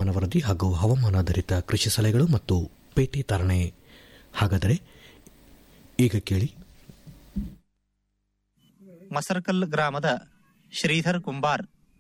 ಹವಾಮಾನ ವರದಿ ಹಾಗೂ ಹವಾಮಾನಾಧಾರಿತ ಕೃಷಿ ಸಲಹೆಗಳು ಮತ್ತು ಪೇಟೆ ತಾರಣೆ ಹಾಗಾದರೆ ಈಗ ಕೇಳಿ ಮಸರಕಲ್ ಗ್ರಾಮದ ಶ್ರೀಧರ್ ಕುಂಬಾರ್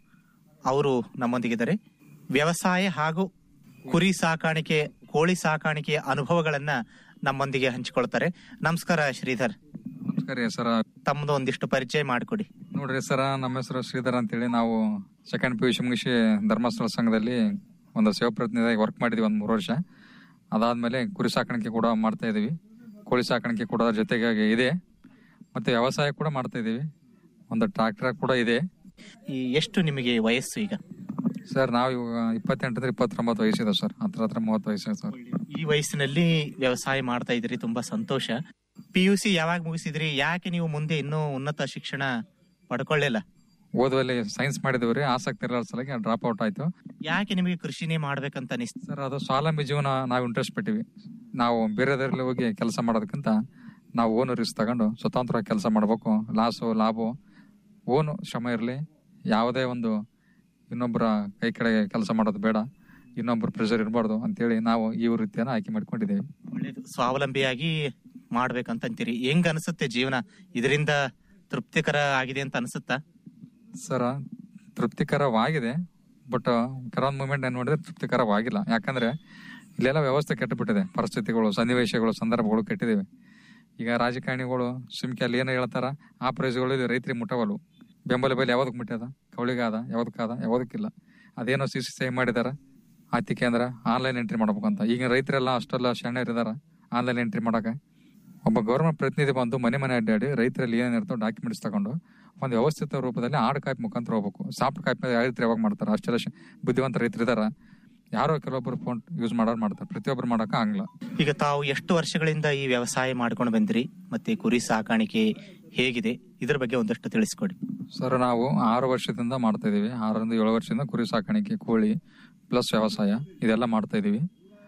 ಅವರು ನಮ್ಮೊಂದಿಗಿದ್ದಾರೆ ವ್ಯವಸಾಯ ಹಾಗೂ ಕುರಿ ಸಾಕಾಣಿಕೆ ಕೋಳಿ ಸಾಕಾಣಿಕೆಯ ಅನುಭವಗಳನ್ನ ನಮ್ಮೊಂದಿಗೆ ಹಂಚಿಕೊಳ್ತಾರೆ ನಮಸ್ಕಾರ ಶ್ರೀಧರ್ ನಮಸ್ಕಾರ ರೀ ಸರ ತಮ್ಮದು ಒಂದಿಷ್ಟು ಪರಿಚಯ ಮಾಡಿಕೊಡಿ ನೋಡ್ರಿ ಸರ ನಮ್ಮ ಹೆಸರು ಶ್ರೀಧರ್ ಅಂತೇಳಿ ನಾವು ಸೆಕೆಂಡ್ ಪಿ ಯು ಸಿ ಮುಗಿಸಿ ಧರ್ಮಸ್ಥಳ ಸಂಘದಲ್ಲಿ ಒಂದು ಸೇವಾ ಪ್ರತಿನಿಧಿಯಾಗಿ ವರ್ಕ್ ಮಾಡಿದ್ವಿ ಒಂದು ಮೂರು ವರ್ಷ ಅದಾದ್ಮೇಲೆ ಕುರಿ ಸಾಕಾಣಿಕೆ ಕೂಡ ಮಾಡ್ತಾ ಇದೀವಿ ಕೋಳಿ ಸಾಕಾಣಿಕೆ ಕೂಡ ಅದ್ರ ಜೊತೆಗೆ ಇದೆ ಮತ್ತೆ ವ್ಯವಸಾಯ ಕೂಡ ಮಾಡ್ತಾ ಇದೀವಿ ಒಂದು ಟ್ರಾಕ್ಟರ್ ಕೂಡ ಇದೆ ಈ ಎಷ್ಟು ನಿಮಗೆ ವಯಸ್ಸು ಈಗ ಸರ್ ನಾವು ಇವಾಗ ಇಪ್ಪತ್ತೆಂಟರಿಂದ ಇಪ್ಪತ್ತೊಂಬತ್ತು ವಯಸ್ಸಿದೆ ಸರ್ ಹತ್ರ ಹತ್ರ ಮೂವತ್ತು ವಯಸ್ಸಿದೆ ಸರ್ ಈ ವಯಸ್ಸಿನಲ್ಲಿ ವ್ಯವಸಾಯ ಮಾಡ್ತಾ ಇದ್ರಿ ತುಂಬಾ ಸಂತೋಷ ಪಿ ಯು ಸಿ ಯಾವಾಗ ಮುಗಿಸಿದ್ರಿ ಯಾಕೆ ನೀವು ಮುಂದೆ ಇನ್ನೂ ಉನ್ನತ ಶಿಕ್ಷಣ ಪಡ್ಕೊಳ್ಳಿಲ್ಲ ಓದುವಲ್ಲಿ ಸೈನ್ಸ್ ಮಾಡಿದವ್ರಿ ಆಸಕ್ತಿ ಇರೋ ಸಲಗೆ ಡ್ರಾಪ್ ಔಟ್ ಆಯ್ತು ಯಾಕೆ ನಿಮಗೆ ಕೃಷಿನೇ ಮಾಡ್ಬೇಕಂತ ಅನಿಸ್ತು ಸರ್ ಅದು ಸ್ವಾವಲಂಬಿ ಜೀವನ ನಾವು ಇಂಟ್ರೆಸ್ಟ್ ಪಟ್ಟಿವಿ ನಾವು ಬೇರೆದರಲ್ಲಿ ಹೋಗಿ ಕೆಲಸ ಮಾಡೋದಕ್ಕಿಂತ ನಾವು ಓನ್ ರಿಸ್ಕ್ ತಗೊಂಡು ಸ್ವತಂತ್ರವಾಗಿ ಕೆಲಸ ಮಾಡಬೇಕು ಲಾಸು ಲಾಭು ಓನು ಶ್ರಮ ಇರಲಿ ಯಾವುದೇ ಒಂದು ಇನ್ನೊಬ್ಬರ ಕೈ ಕೆಳಗೆ ಕೆಲಸ ಮಾಡೋದು ಬೇಡ ಇನ್ನೊಬ್ಬರ ಪ್ರೆಷರ್ ಇರಬಾರ್ದು ಅಂತೇಳಿ ನಾವು ಈ ವೃತ್ತಿಯನ್ನು ಆಯ್ಕೆ ಮಾಡ್ಕೊಂಡಿದ್ದೇವೆ ಒಳ್ಳೇದು ಸ್ವಾವಲಂಬಿಯಾಗಿ ಮಾಡ್ಬೇಕಂತ ಅಂತೀರಿ ಹೆಂಗ್ ಅನ್ಸುತ್ತೆ ಜೀವನ ಇದರಿಂದ ತೃಪ್ತಿಕರ ಆಗಿದೆ ಅಂತ ಅನ್ಸುತ್ತಾ ಸರ ತೃಪ್ತಿಕರವಾಗಿದೆ ಬಟ್ ಕೆಲವೊಂದು ಮೂಮೆಂಟ್ ಏನು ನೋಡಿದ್ರೆ ತೃಪ್ತಿಕರವಾಗಿಲ್ಲ ಯಾಕಂದ್ರೆ ಇಲ್ಲೆಲ್ಲ ವ್ಯವಸ್ಥೆ ಕೆಟ್ಟಬಿಟ್ಟಿದೆ ಪರಿಸ್ಥಿತಿಗಳು ಸನ್ನಿವೇಶಗಳು ಸಂದರ್ಭಗಳು ಕೆಟ್ಟಿದ್ದೇವೆ ಈಗ ರಾಜಕಾರಣಿಗಳು ಸುಮ್ಕೆ ಅಲ್ಲಿ ಏನು ಹೇಳ್ತಾರ ಆ ಪ್ರೈಸ್ಗಳು ಇಲ್ಲಿ ರೈತರಿಗೆ ಮುಟ್ಟವಲ್ವು ಬೆಂಬಲ ಬೆಲೆ ಯಾವ್ದಕ್ಕೆ ಮುಟ್ಟ್ಯದ ಕವಳಿಗಾದ ಯಾವ್ದಕ್ಕಾದ ಯಾವ್ದಕ್ಕಿಲ್ಲ ಅದೇನೋ ಸಿ ಸಿ ಸೈ ಮಾಡಿದಾರ ಆತಿಕೆ ಅಂದ್ರೆ ಆನ್ಲೈನ್ ಎಂಟ್ರಿ ಮಾಡ್ಬೇಕಂತ ಈಗ ರೈತರೆಲ್ಲ ಅಷ್ಟೆಲ್ಲ ಶಾಣ್ಯರಿದಾರ ಆನ್ಲೈನ್ ಎಂಟ್ರಿ ಮಾಡಕ್ಕೆ ಒಬ್ಬ ಗೌರ್ಮೆಂಟ್ ಪ್ರತಿನಿಧಿ ಬಂದು ಮನೆ ಮನೆ ಅಡ್ಡಾಡಿ ರೈತರಲ್ಲಿ ಏನೇನಿರ್ತಾವೆ ಡಾಕ್ಯುಮೆಂಟ್ಸ್ ತಗೊಂಡು ಒಂದು ವ್ಯವಸ್ಥಿತ ರೂಪದಲ್ಲಿ ಹಾರ್ಡ್ ಕಾಪಿ ಮುಖಾಂತರ ಹೋಗ್ಬೇಕು ಸಾಫ್ಟ್ ಕಾಪಿ ರೈತರು ಯಾವಾಗ ಮಾಡ್ತಾರೆ ಅಷ್ಟೆಲ್ಲ ಶ- ಬುದ್ಧಿವಂತ ರೈತರು ಇದಾರ ಯಾರೋ ಕೆಲವೊಬ್ಬರು ಫೋನ್ ಯೂಸ್ ಮಾಡೋರು ಮಾಡ್ತಾರೆ ಪ್ರತಿಯೊಬ್ಬರು ಮಾಡಕ್ಕೆ ಆಗಲ್ಲ ಈಗ ತಾವು ಎಷ್ಟು ವರ್ಷಗಳಿಂದ ಈ ವ್ಯವಸಾಯ ಮಾಡ್ಕೊಂಡು ಬಂದ್ರಿ ಮತ್ತೆ ಕುರಿ ಸಾಕಾಣಿಕೆ ಹೇಗಿದೆ ಇದ್ರ ಬಗ್ಗೆ ಒಂದಷ್ಟು ತಿಳಿಸ್ಕೊಡಿ ಸರ್ ನಾವು ಆರು ವರ್ಷದಿಂದ ಮಾಡ್ತಾ ಇದೀವಿ ಆರರಿಂದ ಏಳು ವರ್ಷದಿಂದ ಕುರಿ ಸಾಕಾಣಿಕೆ ಕೋಳಿ ಪ್ಲಸ್ ವ್ಯವಸಾಯ ಇದೆಲ್ಲ ಮಾಡ್ತಾ ಇದೀವಿ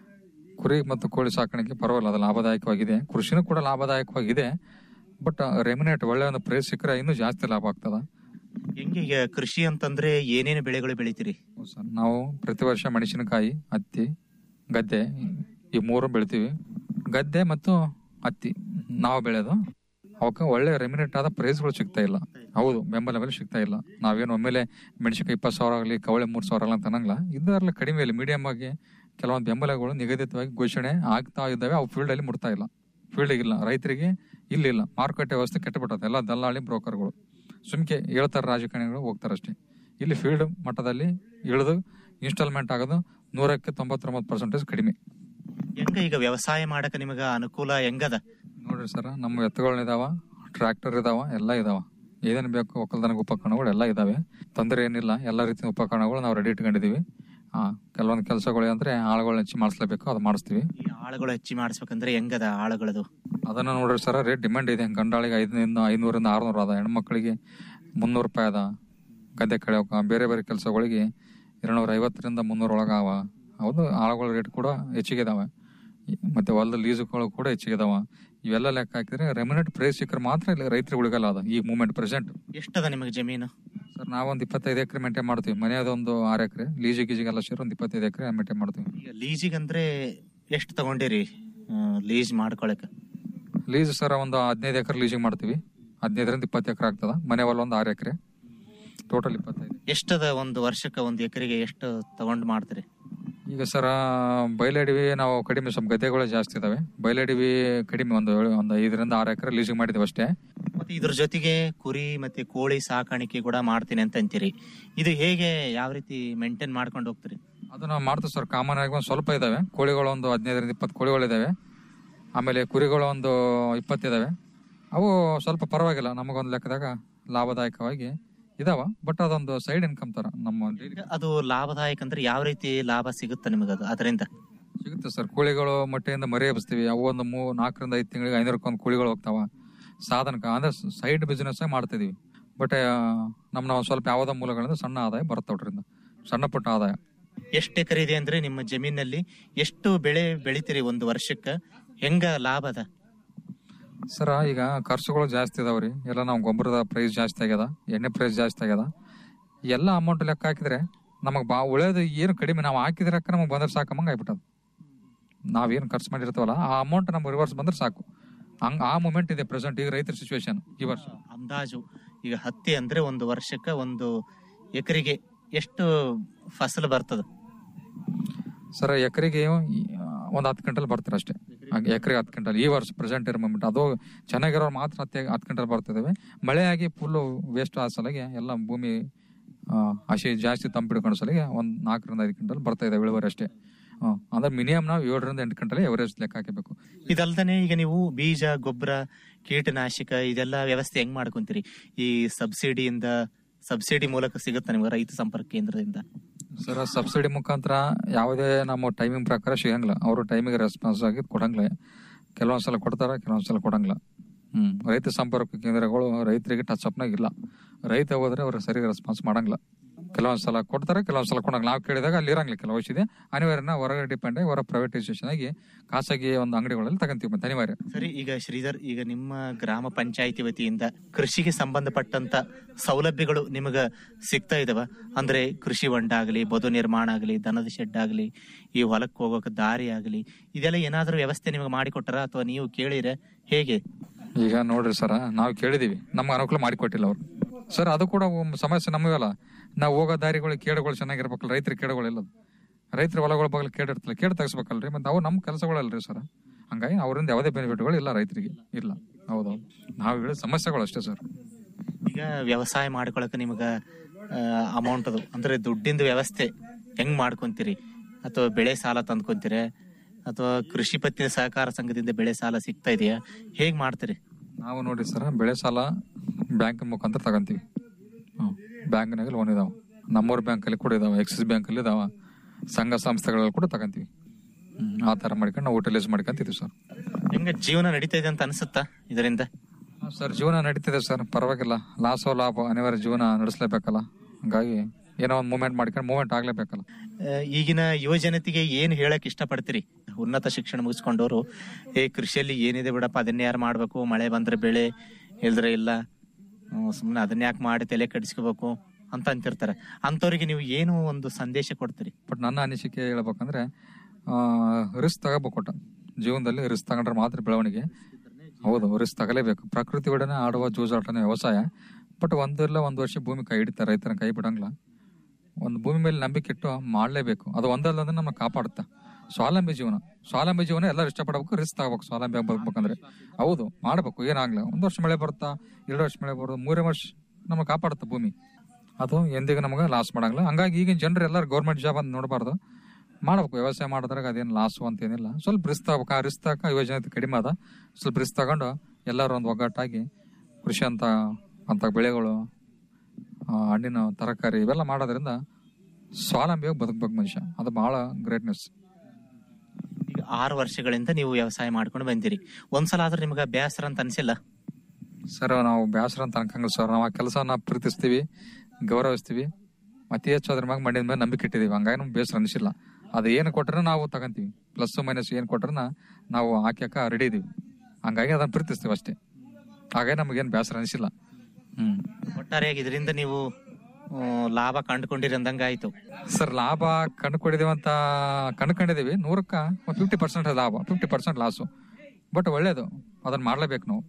ಕುರಿ ಮತ್ತು ಕೋಳಿ ಸಾಕಾಣಿಕೆ ಪರವಾಗಿಲ್ಲ ಅದು ಲಾಭದಾಯಕವಾಗಿದೆ ಕೃಷಿನೂ ಕೂಡ ಲಾಭದಾಯಕವಾಗಿದೆ ಬಟ್ ರೆಮಿನೇಟ್ ಒಳ್ಳೆ ಒಂದು ಪ್ರೈಸ್ ಸಿಕ್ಕರೆ ಇನ್ನೂ ಜಾಸ್ತಿ ಲಾಭ ಆಗ್ತದ ಹೆಂಗೆ ಈಗ ಕೃಷಿ ಅಂತಂದ್ರೆ ಏನೇನು ಬೆಳೆಗಳು ಬೆಳಿತೀರಿ ಹೌದು ಸರ್ ನಾವು ಪ್ರತಿ ವರ್ಷ ಮೆಣಸಿನಕಾಯಿ ಹತ್ತಿ ಗದ್ದೆ ಈ ಮೂರು ಬೆಳಿತೀವಿ ಗದ್ದೆ ಮತ್ತು ಹತ್ತಿ ನಾವು ಬೆಳೆಯೋದು ಅವಕ್ಕೆ ಒಳ್ಳೆ ರೆಮಿನೇಟ್ ಆದ ಪ್ರೈಸ್ಗಳು ಸಿಗ್ತಾ ಇಲ್ಲ ಹೌದು ಬೆಂಬಲ ಬೆಲೆ ಸಿಗ್ತಾ ಇಲ್ಲ ನಾವೇನು ಒಮ್ಮೆಲೆ ಮೆಣಸಿನಕಾಯಿ ಇಪ್ಪತ್ತು ಸಾವಿರ ಆಗಲಿ ಕವಳೆ ಮೂರು ಸಾವಿರ ಆಗಲಿ ಅಂತ ಅನ್ನಂಗಿಲ್ಲ ಇದರಲ್ಲಿ ಕಡಿಮೆ ಇಲ್ಲ ಮೀಡಿಯಂ ಆಗಿ ಕೆಲವೊಂದು ಬೆಂಬಲಗಳು ನಿಗದಿತವಾಗಿ ಘೋಷಣೆ ಆಗ್ತಾ ಇದ್ದಾವೆ ಅವು ಫೀಲ್ಡ್ ಅಲ್ಲಿ ಮುಟ್ತಾ ಇಲ್ಲ ಫೀಲ್ಡ್ ಇಲ್ಲ ರೈತರಿಗೆ ಇಲ್ಲಿಲ್ಲ ಮಾರುಕಟ್ಟೆ ವ್ಯವಸ್ಥೆ ಕೆಟ್ಟಬಿಟ್ಟದೆ ಎಲ್ಲ ದಲ್ಲಾಳಿ ಬ್ರೋಕರ್ಗಳು ಸುಮ್ಕೆ ಹೇಳ್ತಾರೆ ರಾಜಕಾರಣಿಗಳು ಹೋಗ್ತಾರಷ್ಟೇ ಇಲ್ಲಿ ಫೀಲ್ಡ್ ಮಟ್ಟದಲ್ಲಿ ಇಳಿದು ಇನ್ಸ್ಟಾಲ್ಮೆಂಟ್ ಆಗೋದು ನೂರಕ್ಕೆ ತೊಂಬತ್ತೊಂಬತ್ತು ಪರ್ಸೆಂಟೇಜ್ ಕಡಿಮೆ ಹೆಂಗ ಈಗ ವ್ಯವಸಾಯ ಮಾಡಕ ನಿಮಗ ಅನುಕೂಲ ಹೆಂಗದ ನೋಡ್ರಿ ಸರ್ ನಮ್ಮ ಎತ್ತುಗಳು ಇದಾವ ಟ್ರ್ಯಾಕ್ಟರ್ ಇದಾವ ಎಲ್ಲ ಇದಾವ ಏನೇನು ಬೇಕು ಒಕ್ಕಲ್ತನಕ್ಕೆ ಉಪಕರಣಗಳು ಎಲ್ಲ ಇದಾವೆ ತೊಂದರೆ ಏನಿಲ್ಲ ಎಲ್ಲ ರೀತಿಯ ಉಪಕರಣಗಳು ನಾವು ರೆಡಿ ಇಟ್ಕೊಂಡಿದೀವಿ ಆ ಕೆಲವೊಂದು ಕೆಲಸಗಳು ಅಂದ್ರೆ ಆಳುಗಳನ್ನ ಹೆಚ್ಚಿ ಮಾಡಿಸ್ಲೇಬೇಕು ಅದು ಮಾಡಿಸ್ತೀವಿ ಈ ಆಳುಗಳು ಹೆಚ್ಚಿ ಮಾಡಿಸ್ಬೇಕಂದ್ರೆ ಹೆಂಗದ ಆಳುಗಳದು ಅದನ್ನ ನೋಡ್ರಿ ಸರ್ ರೇಟ್ ಡಿಮ್ಯಾಂಡ್ ಇದೆ ಗಂಡಾಳಿಗೆ ಐದರಿಂದ ಐನೂರಿಂದ ಆರ್ನೂರು ಅದ ಹೆಣ್ಮಕ್ಳಿಗೆ ಮುನ್ನೂರು ರೂಪಾಯಿ ಅದ ಗದ್ದೆ ಕಳೆಯೋಕ ಬೇರೆ ಬೇರೆ ಕೆಲಸಗಳಿಗೆ ಎರಡ್ನೂರ ಐವತ್ತರಿಂದ ಮುನ್ನೂರ ಒಳಗ ಅವ ಹೌದು ಆಳುಗಳ ರೇಟ್ ಕೂಡ ಹೆಚ್ಚಿಗೆ ಇದಾವೆ ಮತ್ತೆ ಹೊಲದ ಲೀಸುಗಳು ಕೂಡ ಹೆಚ್ಚಿಗೆ ಇದಾವ ಇವೆಲ್ಲ ಲೆಕ್ಕ ಹಾಕಿದ್ರೆ ರೆಮಿನೇಟ್ ಪ್ರೈಸ್ ಸಿಕ್ಕರೆ ಮಾತ್ರ ಇಲ್ಲಿ ರೈತರಿಗೆ ಉಳಿಗಲ್ಲ ಅದ ಈ ಮೂಮೆಂಟ್ ಪ್ರೆಸೆಂಟ್ ಎಷ್ಟದ ನಿಮಗೆ ಜಮೀನು ಸರ್ ನಾವೊಂದು ಇಪ್ಪತ್ತೈದು ಎಕರೆ ಮೇಂಟೈನ್ ಮಾಡ್ತೀವಿ ಮನೆಯದೊಂದು ಆರು ಎಕರೆ ಲೀಜು ಗೀಜಿಗೆಲ್ಲ ಸೇರಿ ಒಂದು ಇಪ್ಪತ್ತೈದು ಎಕರೆ ಮೇಂಟೈನ್ ಮಾಡ್ತೀವಿ ಈಗ ಲೀಜಿಗಂದ್ರೆ ಎಷ್ಟು ತಗೊಂಡಿರಿ ಲೀಜ್ ಮಾಡ್ಕೊಳಕ ಲೀಸ್ ಸರ್ ಒಂದು ಹದಿನೈದು ಎಕರೆ ಲೀಸಿಗೆ ಮಾಡ್ತೀವಿ ಹದಿನೈದರಿಂದ ಇಪ್ಪತ್ತು ಎಕರೆ ಆಗ್ತದ ಮನೆ ಹೊಲ ಒಂದು ಆರು ಎಕರೆ ಟೋಟಲ್ ಇಪ್ಪತ್ತೈದು ಎಷ್ಟದ ಒಂದು ವರ್ಷಕ್ಕೆ ಒಂದು ಎಕರೆಗೆ ಎಷ್ಟು ತಗೊಂಡ್ ಮಾಡ್ತೀರಿ ಈಗ ಸರ ಬಯಲಡಿವಿ ನಾವು ಕಡಿಮೆ ಸ್ವಲ್ಪ ಗದ್ದೆಗಳು ಜಾಸ್ತಿ ಇದಾವೆ ಬಯಲಡಿವಿ ಕಡಿಮೆ ಒಂದು ಏಳು- ಒಂದು ಐದರಿಂದ ಆರು ಎಕರೆ ಲೀಸಿಗೆ ಮಾಡಿದ್ದೀವಿ ಅಷ್ಟೇ ಮತ್ತೆ ಇದ್ರ ಜೊತೆಗೆ ಕುರಿ ಮತ್ತೆ ಕೋಳಿ ಸಾಕಾಣಿಕೆ ಕೂಡ ಮಾಡ್ತೀನಿ ಅಂತ ಅಂತೀರಿ ಇದು ಹೇಗೆ ಯಾವ ರೀತಿ ಮೇಂಟೈನ್ ಮಾಡ್ಕೊಂಡು ಹೋಗ್ತೀರಿ ಅದು ನಾವು ಮಾಡ್ತೀವಿ ಸರ್ ಕಾಮನ್ ಆಗಿ ಒಂದು ಸ್ವಲ್ಪ ಇದಾವೆ ಕೋಳಿಗಳು ಒಂದು ಹದಿನೈದರಿಂದ ಇಪ್ಪತ್ತು ಕೋಳಿಗಳು ಇದಾವೆ ಆಮೇಲೆ ಕುರಿಗಳು ಒಂದು ಇಪ್ಪತ್ತಿದಾವೆ ಅವು ಸ್ವಲ್ಪ ಪರವಾಗಿಲ್ಲ ನಮಗೊಂದು ಲೆಕ್ಕದಾಗ ಲಾಭದಾಯಕವಾಗಿ ಇದಾವ ಬಟ್ ಅದೊಂದು ಸೈಡ್ ಇನ್ಕಮ್ ತರ ನಮ್ಮ daily ಅದು ಲಾಭದಾಯಕ ಅಂದ್ರೆ ಯಾವ ರೀತಿ ಲಾಭ ಸಿಗುತ್ತೆ ನಿಮಗದು ಅದರಿಂದ ಸಿಗುತ್ತೆ ಸರ್ ಕೋಳಿಗಳು ಮೊಟ್ಟೆಯಿಂದ ಮರಿ ಎಬ್ಸ್ತೀವಿ ಅವು ಒಂದು ಮೂ ನಾಲ್ಕರಿಂದ ಐದು ತಿಂಗಳಿಗೆ ಐನೂರಕ್ಕೊಂದು ಕೋಳಿಗಳು ಹೋಗ್ತಾವ ಸಾಧನಕ ಅಂದ್ರೆ ಸೈಡ್ ಬಿಸ್ನೆಸ್ ಮಾಡ್ತಿದೀವಿ ಬಟ್ ನಮ್ಮ ನಾವು ಸ್ವಲ್ಪ ಯಾವುದೋ ಮೂಲಗಳಿಂದ ಸಣ್ಣ ಆದಾಯ ಬರುತ್ತೆ ಅವ್ರಿಂದ ಸಣ್ಣ ಪುಟ್ಟ ಆದಾಯ ಎಷ್ಟು ಎಕರೆ ಇದೆ ಅಂದ್ರೆ ನಿಮ್ಮ ಜಮೀನಲ್ಲಿ ಎಷ್ಟು ಬೆಳೆ ಬೆಳಿತೀರಿ ಒಂದು ವರ್ಷಕ್ಕೆ ಹೆಂಗ ಲಾಭ ಅದ ಸರ ಈಗ ಖರ್ಚುಗಳು ಜಾಸ್ತಿ ಇದಾವ್ರಿ ಎಲ್ಲ ನಾವು ಗೊಬ್ಬರದ ಪ್ರೈಸ್ ಜಾಸ್ತಿ ಆಗ್ಯದ ಎಣ್ಣೆ ಪ್ರೈಸ್ ಜಾಸ್ತಿ ಆಗ್ಯದ ಎಲ್ಲ ಅಮೌಂಟ್ ಲೆಕ್ಕ ಹಾಕಿದ್ರೆ ನಮಗೆ ಬಾ ಉಳಿಯೋದು ಏನು ಕಡಿಮೆ ನಾವು ಹಾಕಿದ್ರಕ್ಕ ನಮಗೆ ಬಂದ್ರೆ ಸಾಕಮ್ಮಂಗೆ ಆಗ್ಬಿಟ್ಟದು ನಾವೇನು ಖರ್ಚು ಮಾಡಿರ್ತೀವಲ್ಲ ಆ ಅಮೌಂಟ್ ನಮ್ಗೆ ರಿವರ್ಸ್ ಬಂದ್ರೆ ಸಾಕು ಹಂಗ ಆ ಮೂಮೆಂಟ್ ಇದೆ ಪ್ರೆಸೆಂಟ್ ಈಗ ರೈತರ ಸಿಚುವೇಶನ್ ಈ ವರ್ಷ ಅಂದಾಜು ಈಗ ಹತ್ತಿ ಅಂದ್ರೆ ಒಂದು ವರ್ಷಕ್ಕೆ ಒಂದು ಎಕರೆಗೆ ಎಷ್ಟು ಫಸಲು ಬರ್ತದ ಸರ್ ಎಕರೆಗೆ ಒಂದು ಹತ್ತು ಕ್ವಿಂಟಲ್ ಬರ್ತಾರೆ ಅಷ್ಟೇ ಎಕರೆಗೆ ಹತ್ತು ಕ್ವಿಂಟಲ್ ಈ ವರ್ಷ ಪ್ರೆಸೆಂಟ್ ಇರೋ ಮೂಮೆಂಟ್ ಅದು ಚೆನ್ನಾಗಿರೋರು ಮಾತ್ರ ಹತ್ತು ಹತ್ತು ಕ್ವಿಂಟಲ್ ಬರ್ತಿದ್ದಾವೆ ಮಳೆಯಾಗಿ ಫುಲ್ಲು ವೇಸ್ಟ್ ಆದ ಸಲಿಗೆ ಎಲ್ಲ ಭೂಮಿ ಆ, ಹಸಿ ಜಾಸ್ತಿ ತಂಪಿಡ್ಕೊಂಡ ಸಲಿಗೆ ಒಂದು ನಾಲ್ಕರಿಂದ ಐದು ಕ್ವಿಂಟಲ್ ಬರ್ತಾ ಇದೆ ಇಳುವರಿ ಅಷ್ಟೇ ಹ್ಮ್. ಅಂದ್ರೆ ಮಿನಿಮಮ್ ನಾವು ಏಳರಿಂದ ಎಂಟು ಕ್ವಿಂಟಲ್ ಎವರೇಜ್ ಲೆಕ್ಕ ಹಾಕಬೇಕು ಇದಲ್ದನೆ ಈಗ ನೀವು ಬೀಜ ಗೊಬ್ಬರ ಕೀಟನಾಶಕ ಇದೆಲ್ಲ ವ್ಯವಸ್ಥೆ ಹೆಂಗ್ ಮಾಡ್ಕೊಂತೀರಿ ಈ ಸಬ್ಸಿಡಿಯಿಂದ ಸಬ್ಸಿಡಿ ಮೂಲಕ ಸಿಗುತ್ತೆ ನಿಮ್ಗೆ ರೈತ ಸಂಪರ್ಕ ಕೇಂದ್ರದಿಂದ ಸರ್ ಸಬ್ಸಿಡಿ ಮುಖಾಂತರ ಯಾವುದೇ ನಮ್ಮ ಟೈಮಿಂಗ್ ಪ್ರಕಾರ ಸಿಗಂಗಿಲ್ಲ ಅವರು ಟೈಮಿಗೆ ರೆಸ್ಪಾನ್ಸ್ ಆಗಿ ಕೊಡಂಗಿಲ್ಲ ಕೆಲವೊಂದ್ಸಲ ಕೊಡ್ತಾರ ಕೆಲವೊಂದ್ಸಲ ಕೊಡಂಗಿಲ್ಲ ಹ್ಮ್ ರೈತ ಸಂಪರ್ಕ ಕೇಂದ್ರಗಳು ರೈತರಿಗೆ ಟಚ್ ಅಪ್ನಾಗ ಇಲ್ಲ ರೈತ ಹೋದ್ರೆ ಅವ್ರು ಸರಿಯಾಗಿ ರೆಸ್ಪಾನ್ಸ್ ಮಾಡಂಗಿಲ್ಲ ಕೆಲವೊಂದ್ಸಲ ಕೊಡ್ತಾರೆ ಕೆಲವೊಂದ್ಸಲ ಕೊಡಂಗಿಲ್ಲ ನಾವು ಕೇಳಿದಾಗ ಅಲ್ಲಿ ಇರಂಗಿಲ್ಲ ಕೆಲವು ಇದೆ ಅನಿವಾರ್ಯನ ಹೊರಗಡೆ ಡಿಪೆಂಡ್ ಆಗಿ ಹೊರ ಪ್ರೈವೇಟೈಸೇಷನ್ ಆಗಿ ಖಾಸಗಿ ಒಂದು ಅಂಗಡಿಗಳಲ್ಲಿ ತಗೊಂತೀವಿ ಮತ್ತೆ ಅನಿವಾರ್ಯ ಸರಿ ಈಗ ಶ್ರೀಧರ್ ಈಗ ನಿಮ್ಮ ಗ್ರಾಮ ಪಂಚಾಯಿತಿ ವತಿಯಿಂದ ಕೃಷಿಗೆ ಸಂಬಂಧಪಟ್ಟಂತ ಸೌಲಭ್ಯಗಳು ನಿಮಗ ಸಿಗ್ತಾ ಇದಾವ ಅಂದ್ರೆ ಕೃಷಿ ಹೊಂಡ ಆಗಲಿ ಬದು ನಿರ್ಮಾಣ ಆಗಲಿ ದನದ ಶೆಡ್ ಆಗಲಿ ಈ ಹೊಲಕ್ಕೆ ಹೋಗೋಕೆ ದಾರಿ ಆಗಲಿ ಇದೆಲ್ಲ ಏನಾದ್ರೂ ವ್ಯವಸ್ಥೆ ನಿಮಗೆ ಮಾಡಿಕೊಟ್ಟಾರ ಅಥವಾ ನೀವು ಕೇಳಿರ ಹೇಗೆ ಈಗ ನೋಡ್ರಿ ಸರ್ ನಾವು ಕೇಳಿದೀವಿ ನಮ್ಗೆ ಅನುಕೂಲ ಮಾಡಿಕೊಟ್ಟಿಲ್ಲ ಅವ್ರು ಸರ್ ಅದು ಕೂಡ ಒಂದು ಸಮಸ್ಯೆ ನಮಗಲ್ಲ ನಾವು ಹೋಗೋ ದಾರಿಗಳು ಕೇಡುಗಳು ಚೆನ್ನಾಗಿರ್ಬೇಕಲ್ಲ ರೈತರ ಕೇಡುಗಳಿಲ್ಲ ರೈತರ ಹೊಲಗಳ ಬಗ್ಗೆ ಕೇಡಿರ್ತಲ್ಲ ಕೇಡು ತೆಗಿಸ್ಬೇಕಲ್ರಿ ಮತ್ತೆ ಅವು ನಮ್ಮ ಕೆಲಸಗಳಲ್ರಿ ಸರ್ ಹಂಗಾಗಿ ಅವರಿಂದ ಯಾವುದೇ ಬೆನಿಫಿಟ್ಗಳು ಇಲ್ಲ ರೈತರಿಗೆ ಇಲ್ಲ ಹೌದೌದು ನಾವು ಹೇಳಿದ ಸಮಸ್ಯೆಗಳು ಅಷ್ಟೇ ಸರ್ ಈಗ ವ್ಯವಸಾಯ ಮಾಡ್ಕೊಳಕ ನಿಮಗ ಅಮೌಂಟ್ ಅದು ಅಂದ್ರೆ ದುಡ್ಡಿಂದ ವ್ಯವಸ್ಥೆ ಹೆಂಗ್ ಮಾಡ್ಕೊಂತೀರಿ ಅಥವಾ ಬೆಳೆ ಸಾಲ ತಂದ್ಕೊಂತೀರ ಅಥವಾ ಕೃಷಿ ಪತ್ತಿನ ಸಹಕಾರ ಸಂಘದಿಂದ ಬೆಳೆ ಸಾಲ ಸಿಗ್ತಾ ಇದೆಯಾ ಹೇಗ್ ಮಾಡ್ತೀರಿ ನಾವು ನೋಡಿ ಸರ್ ಬೆಳೆ ಸಾಲ ಬ್ಯಾಂಕ್ ಮುಖಾಂತರ ತಗೊಂತೀವಿ ಹ್ಞೂ ಬ್ಯಾಂಕ್ನಾಗ ಲೋನ್ ಇದಾವೆ ನಮ್ಮೂರ ಬ್ಯಾಂಕಲ್ಲಿ ಕೂಡ ಇದಾವೆ ಎಕ್ಸಿಸ್ ಬ್ಯಾಂಕಲ್ಲಿ ಇದಾವೆ ಸಂಘ ಸಂಸ್ಥೆಗಳಲ್ಲಿ ಕೂಡ ತಗೊಂತೀವಿ ಹ್ಮ್, ಆ ಥರ ಮಾಡ್ಕೊಂಡು ನಾವು ಯೂಟಿಲೈಸ್ ಮಾಡ್ಕೊಂತೀವಿ ಸರ್ ಹೆಂಗ ಜೀವನ ನಡೀತಾ ಇದೆ ಅಂತ ಅನ್ಸುತ್ತಾ ಇದರಿಂದ ಸರ್ ಜೀವನ ನಡೀತಿದೆ ಸರ್ ಪರವಾಗಿಲ್ಲ ಲಾಸೋ ಲಾಭ ಅನಿವಾರ್ಯ ಜೀವನ ನಡೆಸಲೇಬೇಕಲ್ಲ ಹಂಗಾಗಿ ಏನೋ ಒಂದು ಮೂವ್ಮೆಂಟ್ ಮಾಡ್ಕೊಂಡು ಮೂವ್ಮೆಂಟ್ ಆಗ್ಲೇಬೇಕಲ್ಲ ಆ, ಈಗಿನ ಯುವಜನತೆಗೆ ಏನ್ ಹೇಳಕ್ ಇಷ್ಟಪಡ್ತೀರಿ ಉನ್ನತ ಶಿಕ್ಷಣ ಮುಗಿಸ್ಕೊಂಡವರು ಏ ಕೃಷಿಯಲ್ಲಿ ಏನಿದೆ ಬಿಡಪ್ಪ ಅದನ್ನೇ ಯಾರು ಮಾಡ್ಬೇಕು ಮಳೆ ಬಂದ್ರೆ ಬೆಳೆ ಇಲ್ದ್ರೆ ಇಲ್ಲ ಸುಮ್ಮನೆ ಅದನ್ನ ಯಾಕೆ ಮಾಡಿ ತಲೆ ಕಡಿಸ್ಕೋಬೇಕು ಅಂತ ಅಂತಿರ್ತಾರೆ ಅಂತವ್ರಿಗೆ ನೀವು ಏನು ಒಂದು ಸಂದೇಶ ಕೊಡ್ತೀರಿ ಬಟ್ ನನ್ನ ಅನಿಸಿಕೆ ಹೇಳ್ಬೇಕಂದ್ರೆ ರಿಸ್ಕ್ ತಗೋಬೇಕು ಒಟ್ಟು ಜೀವನದಲ್ಲಿ ರಿಸ್ಕ್ ತಗೊಂಡ್ರೆ ಮಾತ್ರ ಬೆಳವಣಿಗೆ ಹೌದು ರಿಸ್ಕ್ ತಗಲೇಬೇಕು ಪ್ರಕೃತಿ ಒಡನೆ ಆಡುವ ಜೂಜಾಟನೇ ವ್ಯವಸಾಯ ಬಟ್ ಒಂದಿಲ್ಲ ಒಂದು ವರ್ಷ ಭೂಮಿ ಕೈ ಹಿಡಿತಾರೆ ರೈತನ ಕೈ ಬಿಡಂಗಿಲ್ಲ ಒಂದು ಭೂಮಿ ಮೇಲೆ ನಂಬಿಕೆ ಇಟ್ಟು ಮಾಡಲೇಬೇಕು ಅದು ಒಂದಲ್ಲ ಅಂದ್ರೆ ನಮ್ಮ ಕಾಪಾಡುತ್ತೆ ಸ್ವಾವಲಂಬಿ ಜೀವನ ಸ್ವಾವಲಂಬಿ ಜೀವನ ಎಲ್ಲರೂ ಇಷ್ಟಪಡಬೇಕು ರಿಸ್ಕ್ ತಗೋಬೇಕು ಸ್ವಾವಲಂಬಿ ಆಗಿ ಬದುಕಬೇಕಂದ್ರೆ ಹೌದು ಮಾಡಬೇಕು ಏನಾಗ್ಲಿ ಒಂದು ವರ್ಷ ಮಳೆ ಬರುತ್ತಾ ಎರಡು ವರ್ಷ ಮಳೆ ಬರೋದು ಮೂರೇ ವರ್ಷ ನಮಗೆ ಕಾಪಾಡುತ್ತೆ ಭೂಮಿ ಅದು ಎಂದಿಗೂ ನಮಗೆ ಲಾಸ್ ಮಾಡಂಗಿಲ್ಲ ಹಂಗಾಗಿ ಈಗಿನ ಜನರು ಎಲ್ಲರೂ ಗೌರ್ಮೆಂಟ್ ಜಾಬ್ ಅಂತ ನೋಡಬಾರ್ದು ಮಾಡಬೇಕು ವ್ಯವಸಾಯ ಮಾಡಿದ್ರಾಗ ಅದೇನು ಲಾಸು ಅಂತ ಏನಿಲ್ಲ ಸ್ವಲ್ಪ ರಿಸ್ಕ್ ತಗೋಬೇಕು ಆ ರಿಸ್ಕ್ ತಗ ಯೋಜನೆ ಕಡಿಮೆ ಅದ ಸ್ವಲ್ಪ ರಿಸ್ಕ್ ತಗೊಂಡು ಎಲ್ಲರೂ ಒಂದು ಒಗ್ಗಟ್ಟಾಗಿ ಕೃಷಿ ಅಂತ ಅಂತ ಬೆಳೆಗಳು ಆ, ಹಣ್ಣಿನ ತರಕಾರಿ ಇವೆಲ್ಲ ಮಾಡೋದ್ರಿಂದ ಸ್ವಾವಲಂಬಿಯಾಗಿ ಬದುಕಬೇಕು ಮನುಷ್ಯ ಅದು ಬಹಳ ಗ್ರೇಟ್ನೆಸ್ ಈಗ ಆರು ವರ್ಷಗಳಿಂದ ನೀವು ವ್ಯವಸಾಯ ಮಾಡ್ಕೊಂಡು ಬಂದಿರಿ ಒಂದ್ಸಲ ಆದ್ರೂ ನಿಮ್ಗೆ ಬೇಸರ ಅಂತ ಅನ್ಸಿಲ್ಲ ಸರ್ ನಾವು ಬೇಸರ ಅಂತ ಅನ್ಕಂಗಿಲ್ಲ ಸರ್ ನಾವು ಆ ಕೆಲಸನ ಪ್ರೀತಿಸ್ತೀವಿ ಗೌರವಿಸ್ತೀವಿ ಅತಿ ಹೆಚ್ಚು ಅದ್ರ ಮ್ಯಾಗ ಮಣ್ಣಿನ ಮೇಲೆ ನಂಬಿಕೆ ಇಟ್ಟಿದೀವಿ ಹಂಗಾಗಿ ನಮ್ಗೆ ಬೇಸರ ಅನಿಸಿಲ್ಲ ಅದು ಏನು ಕೊಟ್ರೆ ನಾವು ತಗೊಂತೀವಿ ಪ್ಲಸ್ ಮೈನಸ್ ಏನು ಕೊಟ್ರೆ ನಾವು ಹಾಕ್ಯಾಕ ರೆಡಿ ಇದೀವಿ ಹಂಗಾಗಿ ಅದನ್ನ ಪ್ರೀತಿಸ್ತೀವಿ ಅಷ್ಟೇ ಹಾಗಾಗಿ ನಮಗೇನು ಬೇಸರ ಅನಿಸಿಲ್ಲ ಹ್ಮ್ ಒಟ್ಟಾರೆಯಾಗಿ ಇದರಿಂದ ನೀವು ಆ, ಲಾಭ ಕಂಡುಕೊಂಡಿರಿ ಅಂದಂಗ ಆಯ್ತು ಸರ್ ಲಾಭ ಕಂಡುಕೊಂಡಿದೀವಿ ಅಂತ ಕಂಡುಕೊಂಡಿದೀವಿ ನೂರಕ್ಕ ಫಿಫ್ಟಿ ಪರ್ಸೆಂಟ್ ಲಾಭ ಫಿಫ್ಟಿ ಪರ್ಸೆಂಟ್ ಲಾಸು ಬಟ್ ಒಳ್ಳೇದು ಅದನ್ನ ಮಾಡ್ಲೇಬೇಕು ನಾವು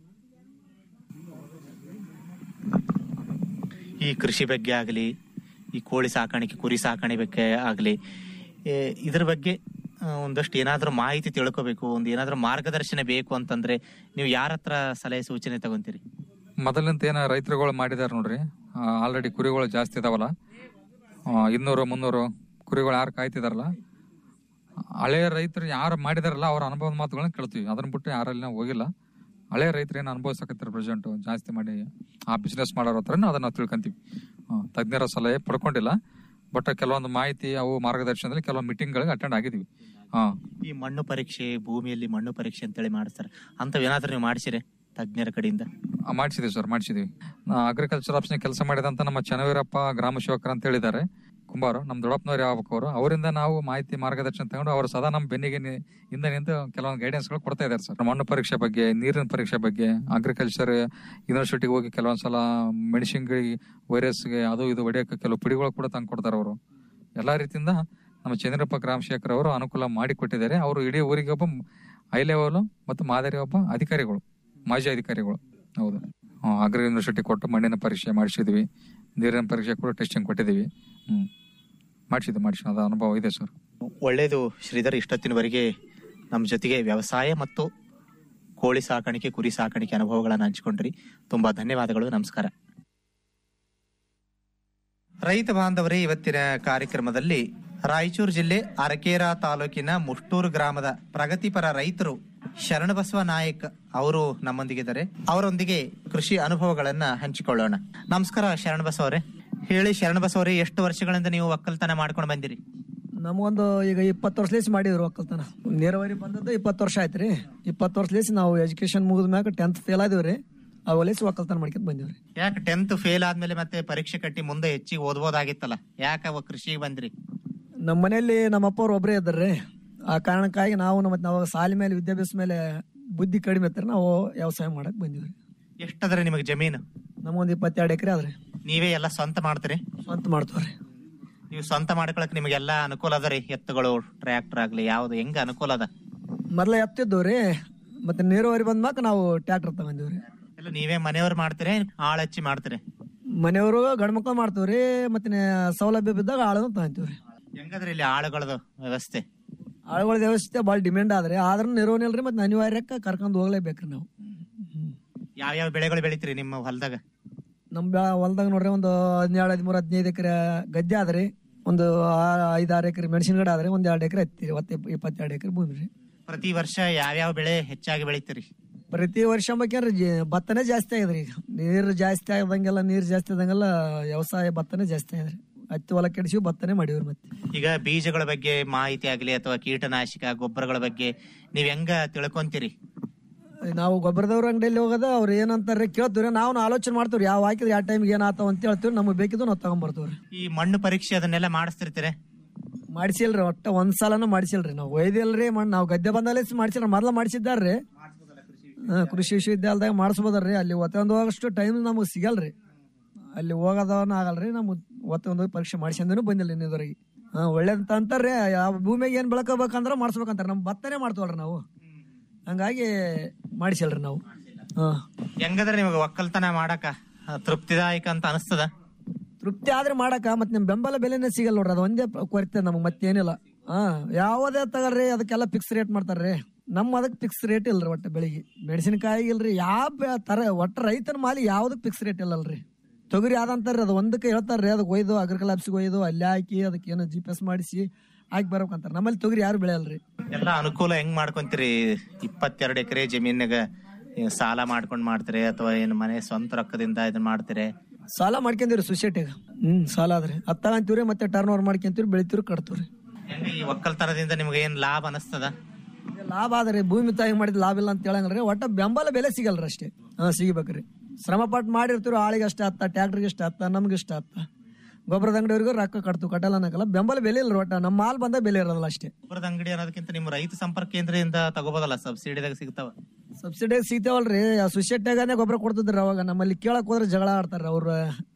ಈ ಕೃಷಿ ಬಗ್ಗೆ ಆಗಲಿ ಈ ಕೋಳಿ ಸಾಕಾಣಿಕೆ ಕುರಿ ಸಾಕಾಣಿಕೆ ಬಗ್ಗೆ ಆಗಲಿ ಇದ್ರ ಬಗ್ಗೆ ಆ, ಒಂದಷ್ಟು ಏನಾದ್ರೂ ಮಾಹಿತಿ ತಿಳ್ಕೊಬೇಕು ಒಂದು ಏನಾದ್ರೂ ಮಾರ್ಗದರ್ಶನ ಬೇಕು ಅಂತಂದ್ರೆ ನೀವು ಯಾರ ಹತ್ರ ಸಲಹೆ ಸೂಚನೆ ತಗೊಂತೀರಿ ಮೊದಲಿಂದ ಏನ ರೈತರುಗಳು ಮಾಡಿದಾರೆ ನೋಡ್ರಿ ಆಲ್ರೆಡಿ ಕುರಿಗಳು ಜಾಸ್ತಿ ಇದಾವಲ್ಲ ಆ, ಇನ್ನೂರು ಮುನ್ನೂರು ಕುರಿಗಳು ಯಾರು ಕಾಯ್ತಿದಾರಲ್ಲ ಹಳೆಯ ರೈತರು ಯಾರು ಮಾಡಿದಾರಲ್ಲ ಅವ್ರ ಅನುಭವದ ಮಾತುಗಳನ್ನ ಕೇಳ್ತೀವಿ ಅದನ್ನ ಬಿಟ್ಟು ಯಾರಲ್ಲಿ ನಾವು ಹೋಗಿಲ್ಲ ಹಳೆ ರೈತರು ಏನು ಅನುಭವಿಸಕತ್ತಾರೆ ಪ್ರೆಸೆಂಟ್ ಜಾಸ್ತಿ ಮಾಡಿ ಆ ಬಿಸ್ನೆಸ್ ಮಾಡೋರ ಹತ್ರ ಅದನ್ನ ನಾವು ತಿಳ್ಕೊಂತೀವಿ ಆ, ತಜ್ಞರ ಸಲಹೆ ಪಡ್ಕೊಂಡಿಲ್ಲ ಬಟ್ ಕೆಲವೊಂದು ಮಾಹಿತಿ ಅವು ಮಾರ್ಗದರ್ಶನದಲ್ಲಿ ಕೆಲವೊಂದು ಮೀಟಿಂಗ್ಗಳಿಗೆ ಅಟೆಂಡ್ ಆಗಿದೀವಿ ಹಾ ಈ ಮಣ್ಣು ಪರೀಕ್ಷೆ ಭೂಮಿಯಲ್ಲಿ ಮಣ್ಣು ಪರೀಕ್ಷೆ ಅಂತೇಳಿ ಮಾಡಿಸ್ತಾರೆ ಅಂತವ್ ಏನಾದ್ರೂ ನೀವು ಮಾಡಿಸಿರೆ ತಜ್ಞರ ಕಡೆಯಿಂದ ಆ, ಮಾಡ್ಸಿದೀವಿ ಸರ್ ಮಾಡ್ಸಿದೀವಿ ಅಗ್ರಿಕಲ್ಚರ್ ಆಫೀಸ್ನ ಕೆಲಸ ಮಾಡಿದಂತ ನಮ್ಮ ಚನ್ನವೀರಪ್ಪ ಗ್ರಾಮ ಸೇವಕರು ಅಂತ ಹೇಳಿದ್ದಾರೆ ಕುಂಬಾರು ನಮ್ಮ ದೊಡ್ಡಪ್ಪನವ್ರು ಯಾವಬೇಕು ಅವರು ಅವರಿಂದ ನಾವು ಮಾಹಿತಿ ಮಾರ್ಗದರ್ಶನ ತಗೊಂಡು ಅವರು ಸದಾ ನಮ್ಮ ಬೆನ್ನಿಗೆ ನಿ- ಹಿಂದೆ ನಿಂತು ಕೆಲವೊಂದು ಗೈಡೆನ್ಸ್ಗಳು ಕೊಡ್ತಾ ಇದ್ದಾರೆ ಸರ್ ಮಣ್ಣು ಪರೀಕ್ಷೆ ಬಗ್ಗೆ ನೀರಿನ ಪರೀಕ್ಷೆ ಬಗ್ಗೆ ಅಗ್ರಿಕಲ್ಚರ್ ಯೂನಿವರ್ಸಿಟಿಗೆ ಹೋಗಿ ಕೆಲವೊಂದ್ಸಲ ಮೆಣಸಿನ್ಕಾಯಿ ವೈರಸ್ಗೆ ಅದು ಇದು ಹೊಡೆಯೋಕೆ ಕೆಲವು ಪಿಡಿಗಳು ಕೂಡ ತಂದು ಕೊಡ್ತಾರೆ ಅವರು ಎಲ್ಲಾ ರೀತಿಯಿಂದ ನಮ್ಮ ಚಂದ್ರಪ್ಪ ಗ್ರಾಮಶೇಖರ್ ಅವರು ಅನುಕೂಲ ಮಾಡಿಕೊಟ್ಟಿದ್ದಾರೆ ಅವರು ಇಡೀ ಊರಿಗೆ ಒಬ್ಬ ಹೈ ಲೆವೆಲ್ ಮತ್ತು ಮಾದರಿ ಒಬ್ಬ ಅಧಿಕಾರಿಗಳು ಮಾಜಿ ಅಧಿಕಾರಿಗಳು ಹೌದು ಹ್ಮ್, ಅಗ್ರಿ ಯೂನಿವರ್ಸಿಟಿ ಕೊಟ್ಟು ಮಣ್ಣಿನ ಪರೀಕ್ಷೆ ಮಾಡಿಸಿದ್ವಿ ನೀರಿನ ಪರೀಕ್ಷೆ ಕೂಡ ಟೆಸ್ಟಿಂಗ್ ಕೊಟ್ಟಿದ್ದೀವಿ ಹ್ಮ್ ಮಾಡಿಸಿದ್ವಿ ಮಾಡಿಸಿ ಅದು ಅನುಭವ ಇದೆ ಸರ್ ಒಳ್ಳೇದು ಶ್ರೀಧರ್ ಇಷ್ಟೊತ್ತಿನವರೆಗೆ ನಮ್ಮ ಜೊತೆಗೆ ವ್ಯವಸಾಯ ಮತ್ತು ಕೋಳಿ ಸಾಕಾಣಿಕೆ ಕುರಿ ಸಾಕಾಣಿಕೆ ಅನುಭವಗಳನ್ನು ಹಂಚಿಕೊಂಡ್ರಿ ತುಂಬಾ ಧನ್ಯವಾದಗಳು ನಮಸ್ಕಾರ ರೈತ ಬಾಂಧವರೇ ಇವತ್ತಿನ ಕಾರ್ಯಕ್ರಮದಲ್ಲಿ ರಾಯಚೂರು ಜಿಲ್ಲೆ ಅರಕೇರ ತಾಲೂಕಿನ ಮುಷ್ಟೂರು ಗ್ರಾಮದ ಪ್ರಗತಿಪರ ರೈತರು ಶರಣಬಸವ ನಾಯಕ್ ಅವರು ನಮ್ಮೊಂದಿಗಿದ್ದಾರೆ ಅವರೊಂದಿಗೆ ಕೃಷಿ ಅನುಭವಗಳನ್ನ ಹಂಚಿಕೊಳ್ಳೋಣ ನಮಸ್ಕಾರ ಶರಣಬಸವ ಅವರೇ ಹೇಳಿ ಶರಣಬಸವ ಅವರೇ ಎಷ್ಟು ವರ್ಷಗಳಿಂದ ನೀವು ಒಕ್ಕಲ್ತನ ಮಾಡ್ಕೊಂಡು ಬಂದಿರಿ ನಮಗೊಂದು ಈಗ ಇಪ್ಪತ್ತು ವರ್ಷ ಲೇಸಿ ಮಾಡಿದ್ರು ಒಕ್ಕಲ್ತನ ನೀರಾವರಿ ಬಂದದ್ದು ಇಪ್ಪತ್ತು ವರ್ಷ ಆಯ್ತು ರೀ ಇಪ್ಪತ್ತು ವರ್ಷ ಲೇಸಿ ನಾವು ಎಜುಕೇಶನ್ ಮುಗಿದ ಮ್ಯಾಗ ಟೆಂತ್ ಫೇಲ್ ಆದಿವಿ ರೀ ಅವ ಲೇಸಿ ಒಕ್ಕಲ್ತನ ಮಾಡ್ಕೊಂಡ್ ಬಂದಿವ್ರಿ ಯಾಕೆ ಟೆಂತ್ ಫೇಲ್ ಆದ್ಮೇಲೆ ಮತ್ತೆ ಪರೀಕ್ಷೆ ಕಟ್ಟಿ ಮುಂದೆ ಹೆಚ್ಚಿಗೆ ಓದ್ಬೋದಾಗಿತ್ತಲ್ಲ ಯಾಕೆ ಅವ ಕೃಷಿಗೆ ಬಂದ್ರಿ ನಮ್ಮ ಮನೆಯಲ್ಲಿ ನಮ್ಮ ಅಪ್ಪ ಅವ್ರು ಒಬ್ಬರೇ ಇದ್ದಾರ್ರಿ ಆ ಕಾರಣಕ್ಕಾಗಿ ನಾವು ನಮ್ಮ ನಾವು ಸಾಲಿ ಮೇಲೆ ವಿದ್ಯಾಭ್ಯಾಸ ಮೇಲೆ ಬುದ್ಧಿ ಕಡಿಮೆ ಇರ್ತಾರೆ ನಾವು ವ್ಯವಸಾಯ ಮಾಡಕ್ ಬಂದಿವ್ರಿ ಎಷ್ಟದ್ರೆ ನಿಮಗೆ ಜಮೀನು ನಮಗೊಂದು ಇಪ್ಪತ್ತೆರಡು ಎಕರೆ ಆದ್ರಿ ನೀವೇ ಎಲ್ಲ ಸ್ವಂತ ಮಾಡ್ತೀರಿ ಸ್ವಂತ ಮಾಡ್ತವ್ರಿ ನೀವು ಸ್ವಂತ ಮಾಡ್ಕೊಳಕ್ ನಿಮಗೆಲ್ಲ ಅನುಕೂಲ ಅದ ರೀ ಎತ್ತುಗಳು ಟ್ರ್ಯಾಕ್ಟರ್ ಆಗ್ಲಿ ಯಾವ್ದು ಹೆಂಗ ಅನುಕೂಲ ಅದ ಮೊದ್ಲ ಎತ್ತಿದ್ದು ರೀ ಮತ್ತೆ ನೀರಾವರಿ ಬಂದ್ಮ್ಯಾಕ ನಾವು ಟ್ರ್ಯಾಕ್ಟರ್ ತಗೊಂಡಿವ್ರಿ ಎಲ್ಲ ನೀವೇ ಮನೆಯವ್ರು ಮಾಡ್ತೀರಿ ಆಳ್ ಹಚ್ಚಿ ಮಾಡ್ತೀರಿ ಮನೆಯವರು ಗಂಡ್ಮಕ್ಳು ಮಾಡ್ತೀವ್ರಿ ಮತ್ತೆ ಸೌಲಭ್ಯ ಬಿದ್ದಾಗ ಆಳನ್ನು ತಗೊಂತೀವ್ರಿ ಹೆಂಗದ್ರಿ ಇಲ್ಲಿ ಆಳುಗಳದು ವ್ಯವಸ್ಥೆ ಆಳುಗಳ ವ್ಯವಸ್ಥೆ ಭಾಳ ಡಿಮ್ಯಾಂಡ್ ಆದ್ರೆ ಆದ್ರೂ ನಿರ್ವಹಣೆ ಇಲ್ರಿ ಮತ್ತೆ ಅನಿವಾರ್ಯಕ್ಕೆ ಕರ್ಕೊಂಡು ಹೋಗ್ಲೇಬೇಕ್ರಿ ನಾವು ಹ್ಮ್. ಯಾವ್ಯಾವ ಬೆಳೆಗಳು ಬೆಳಿತೀರಿ ನಿಮ್ಮ ಹೊಲದಾಗ ನಮ್ಮ ಬ್ಯಾ- ಹೊಲ್ದಾಗ ನೋಡ್ರಿ ಒಂದು ಹದಿನೇಳು ಹದಿಮೂರು ಹದಿನೈದು ಎಕರೆ ಗದ್ದೆ ಆದ್ರಿ ಒಂದು ಆ- ಐದಾರು ಎಕರೆ ಮೆಣಸಿನ ಗಿಡ ಆದ್ರೆ ಒಂದ್ ಎರಡು ಎಕರೆ ಹತ್ತಿ ಒತ್ತೆ ಇಪ್ಪತ್ತೆರಡು ಎಕರೆ ಭೂಮಿ ರೀ ಪ್ರತಿ ವರ್ಷ ಯಾವ್ಯಾವ ಬೆಳೆ ಹೆಚ್ಚಾಗಿ ಬೆಳಿತೀರಿ ಪ್ರತಿ ವರ್ಷ ಬೇಕಂದ್ರೆ ಜ- ಭತ್ತನೇ ಜಾಸ್ತಿ ಆಗ್ಯದ್ರಿ ಈಗ ನೀರು ಜಾಸ್ತಿ ಆಗದಂಗೆಲ್ಲ ನೀರು ಜಾಸ್ತಿ ಆದಂಗೆಲ್ಲ ವ್ಯವಸಾಯ ಭತ್ತನೇ ಜಾಸ್ತಿ ಆಗ್ಯದ್ರಿ ಹತ್ತಿ ಹೊಲ ಕೆಡಿಸಿ ಭತ್ತನೇ ಮಾಡಿವ್ರಿ ಮತ್ತೆ ಈಗ ಬೀಜಗಳ ಬಗ್ಗೆ ಮಾಹಿತಿ ಆಗ್ಲಿ ಅಥವಾ ಕೀಟನಾಶಕ ಗೊಬ್ಬರಗಳ ಬಗ್ಗೆ ನೀವ್ ಹೆಂಗ ತಿಳ್ಕೊಂತೀರಿ ನಾವು ಗೊಬ್ಬರದವ್ರ ಅಂಗಡಿಯಲ್ಲಿ ಹೋಗೋದ ಅವ್ರು ಏನಂತಾರೆ ಕೇಳ್ತೀವ್ರಿ ನಾವು ಆಲೋಚನೆ ಮಾಡ್ತೀವ್ರಿ ಯಾವ ಹಾಕಿದ್ರೆ ಯಾವ ಟೈಮ್ಗೆ ಏನಾಗ್ತಾವ ಅಂತ ಹೇಳ್ತೀವಿ ನಮಗೆ ಬೇಕಿದ್ದು ನಾವು ತಗೊಂಡ್ಬರ್ತೀವ್ರಿ ಈ ಮಣ್ಣು ಪರೀಕ್ಷೆ ಅದನ್ನೆಲ್ಲ ಮಾಡಿಸ್ತಿರ್ತೀರಿ ಮಾಡಿಸಿಲ್ರಿ ಒಟ್ಟ ಒಂದ್ ಸಲನು ಮಾಡಿಸಿಲ್ರಿ ನಾವು ಒಯ್ದಿಲ್ರಿ ಮಣ್ಣು ನಾವು ಗದ್ದೆ ಬಂದಲ್ಲೇ ಮಾಡಿಸಿಲ್ರಿ ಮೊದ್ಲ ಮಾಡಿಸಿದ್ದಾರ್ರಿ ಹಾ, ಕೃಷಿ ವಿಶ್ವವಿದ್ಯಾಲಯದಾಗ ಮಾಡಿಸ್ಬೋದಲ್ರಿ ಅಲ್ಲಿ ಒತ್ತೊಂದು ಹೋಗಷ್ಟು ಟೈಮ್ ನಮಗೆ ಸಿಗಲ್ರಿ ಅಲ್ಲಿ ಹೋಗೋದವನ ಆಗಲ್ರಿ ನಮ್ಗೆ ಒತ್ತೊಂದು ಹೋಗಿ ಪರೀಕ್ಷೆ ಮಾಡಿಸ್ಕೊಂಡೂ ಬಂದಿಲ್ಲ ಇನ್ನಿದ್ರಿಗೆ ಹಾ ಒಳ್ಳೇದಂತ ಅಂತಾರ್ರಿ ಯಾವ ಭೂಮಿಗೆ ಏನ್ ಬೆಳ್ಕೋಬೇಕಂದ್ರ ಮಾಡಿಸ್ಬೇಕಂತಾರ ನಮ್ ಭತ್ತನೇ ಮಾಡ್ತೇವಲ್ರಿ ನಾವು ಹಂಗಾಗಿ ಮಾಡಿಸಿಲ್ರಿ ನಾವು ಹಾ ಹೆಂಗದ್ರೆ ನಿಮಗೆ ಒಕ್ಕಲ್ತನ ಮಾಡಕ ಆ, ತೃಪ್ತಿದಾಯಕ ಅಂತ ಅನಿಸ್ತದ ತೃಪ್ತಿ ಆದ್ರೆ ಮಾಡಕ ಮತ್ತೆ ನಿಮ್ ಬೆಂಬಲ ಬೆಲೆನೇ ಸಿಗಲ್ಲ ನೋಡ್ರಿ ಅದು ಒಂದೇ ಪ- ಕೊರತೆ ನಮಗೆ ಮತ್ತೇನಿಲ್ಲ ಹಾ ಯಾವುದೇ ತಗಲ್ರಿ ಅದಕ್ಕೆಲ್ಲ ಫಿಕ್ಸ್ ರೇಟ್ ಮಾಡ್ತಾರ್ರಿ ನಮ್ಮ ಅದಕ್ಕೆ ಫಿಕ್ಸ್ ರೇಟ್ ಇಲ್ರಿ ಒಟ್ಟು ಬೆಳಿಗ್ಗೆ ಮೆಣಸಿನಕಾಯಿ ಇಲ್ರಿ ಯಾವ ಬೆ- ತರ ಒಟ್ಟು ರೈತನ ಮಾಲಿ ಯಾವ್ದಕ್ ಫಿಕ್ಸ್ ರೇಟ್ ಇಲ್ಲಲ್ರಿ ತೊಗರಿ ಆದಂತಾರ್ರಿ ಅದು ಒಂದಕ್ಕೆ ಹೇಳ್ತಾರ್ರಿ ಅದಕ್ಕೆ ಒಯ್ದು ಅಗ್ರಿಕಲ್ ಆಫೀಸ್ಗೆ ಒಯ್ದು ಅಲ್ಲಿ ಹಾಕಿ ಅದಕ್ಕೆ ಏನೋ ಜಿ ಪಿ ಎಸ್ ಮಾಡಿಸಿ ಹಾಕಿ ಬರ್ಬೇಕಂತಾರ ನಮ್ಮಲ್ಲಿ ತೊಗರಿ ಯಾರು ಬೆಳೆಯಲ್ರಿ ಎಲ್ಲ ಅನುಕೂಲ ಹೆಂಗ್ ಮಾಡ್ಕೊಂತೀರಿ ಇಪ್ಪತ್ತೆರಡು ಎಕರೆ ಜಮೀನಾಗ ಏ, ಸಾಲ ಮಾಡ್ಕೊಂಡ್ ಮಾಡ್ತೀರಿ ಅಥವಾ ಏನ್ ಮನೆ ಸ್ವಂತ ರೊಕ್ಕದಿಂದ ಇದನ್ನ ಮಾಡ್ತೀರಿ ಸಾಲ ಮಾಡ್ಕೊಂತೀವ್ರಿ ಸೊಸೈಟಿಗೆ ಹ್ಮ್ ಸಾಲ ಆದ್ರಿ ಅದ್ ತಗಂತೀವ್ರಿ ಮತ್ತೆ ಟರ್ನ್ ಓವರ್ ಮಾಡ್ಕೊಂತೀವ್ರಿ ಬೆಳಿತೀವ್ರಿ ಕಟ್ತೀವ್ರಿ ಹೆಂಗ ಈ ಒಕ್ಕಲ್ತನದಿಂದ ನಿಮ್ಗೆ ಏನ್ ಲಾಭ ಅನಿಸ್ತದ ಈಗ ಲಾಭ ಆದ್ರಿ ಭೂಮಿ ತಾಯಿ ಮಾಡಿದ ಲಾಭ ಇಲ್ಲ ಅಂತ ಹೇಳಂಗ್ರಿ ಒಟ್ಟ ಬೆಂಬಲ ಬೆಲೆ ಸಿಗಲ್ರಿ ಅಷ್ಟೇ ಹಾ ಸಿಗಬೇಕ್ರಿ ಶ್ರಮ ಪಟ್ಟು ಮಾಡಿರ್ತೀವಿ ಆಳಿಗೆ ಅಷ್ಟ ಹತ್ತ ಟ್ಯಾಕ್ಟ್ರಿಗೆ ಇಷ್ಟ ಹತ್ತ ನಮ್ಗೆ ಇಷ್ಟ ಹತ್ತ ಗೊಬ್ಬರದ ಅಂಗಡಿಯವ್ರಿಗೂ ರೊಕ್ಕ ಕಟ್ತು ಕಟ್ಟಲ್ಲ ಅನ್ನಕಲ್ಲ ಬೆಂಬಲ ಬೆಲೆ ಇಲ್ಲ ಒಟ್ಟ ನಮ್ಮ ಮಾಲ್ ಬಂದ ಬೆಲೆ ಇರೋದಿಲ್ಲ ಅಷ್ಟೇ ಗೊಬ್ಬರದ ಅಂಗಡಿ ಅನ್ನೋದಕ್ಕಿಂತ ನಿಮ್ಮ ರೈತ ಸಂಪರ್ಕ ಕೇಂದ್ರದಿಂದ ತಗೋಬೋದಲ್ಲ ಸಬ್ಸಿಡಿದಾಗ ಸಿಗ್ತಾವ ಸಬ್ಸಿಡಿ ಸಿಗ್ತಾವಲ್ರಿ ಆ ಸುಶೆಟ್ಟಾಗನೇ ಗೊಬ್ಬರ ಕೊಡ್ತಿದ್ರಿ ಅವಾಗ ನಮ್ಮಲ್ಲಿ ಕೇಳಕ್ ಹೋದ್ರೆ ಜಗಳ ಆಡ್ತಾರ ಅವ್ರ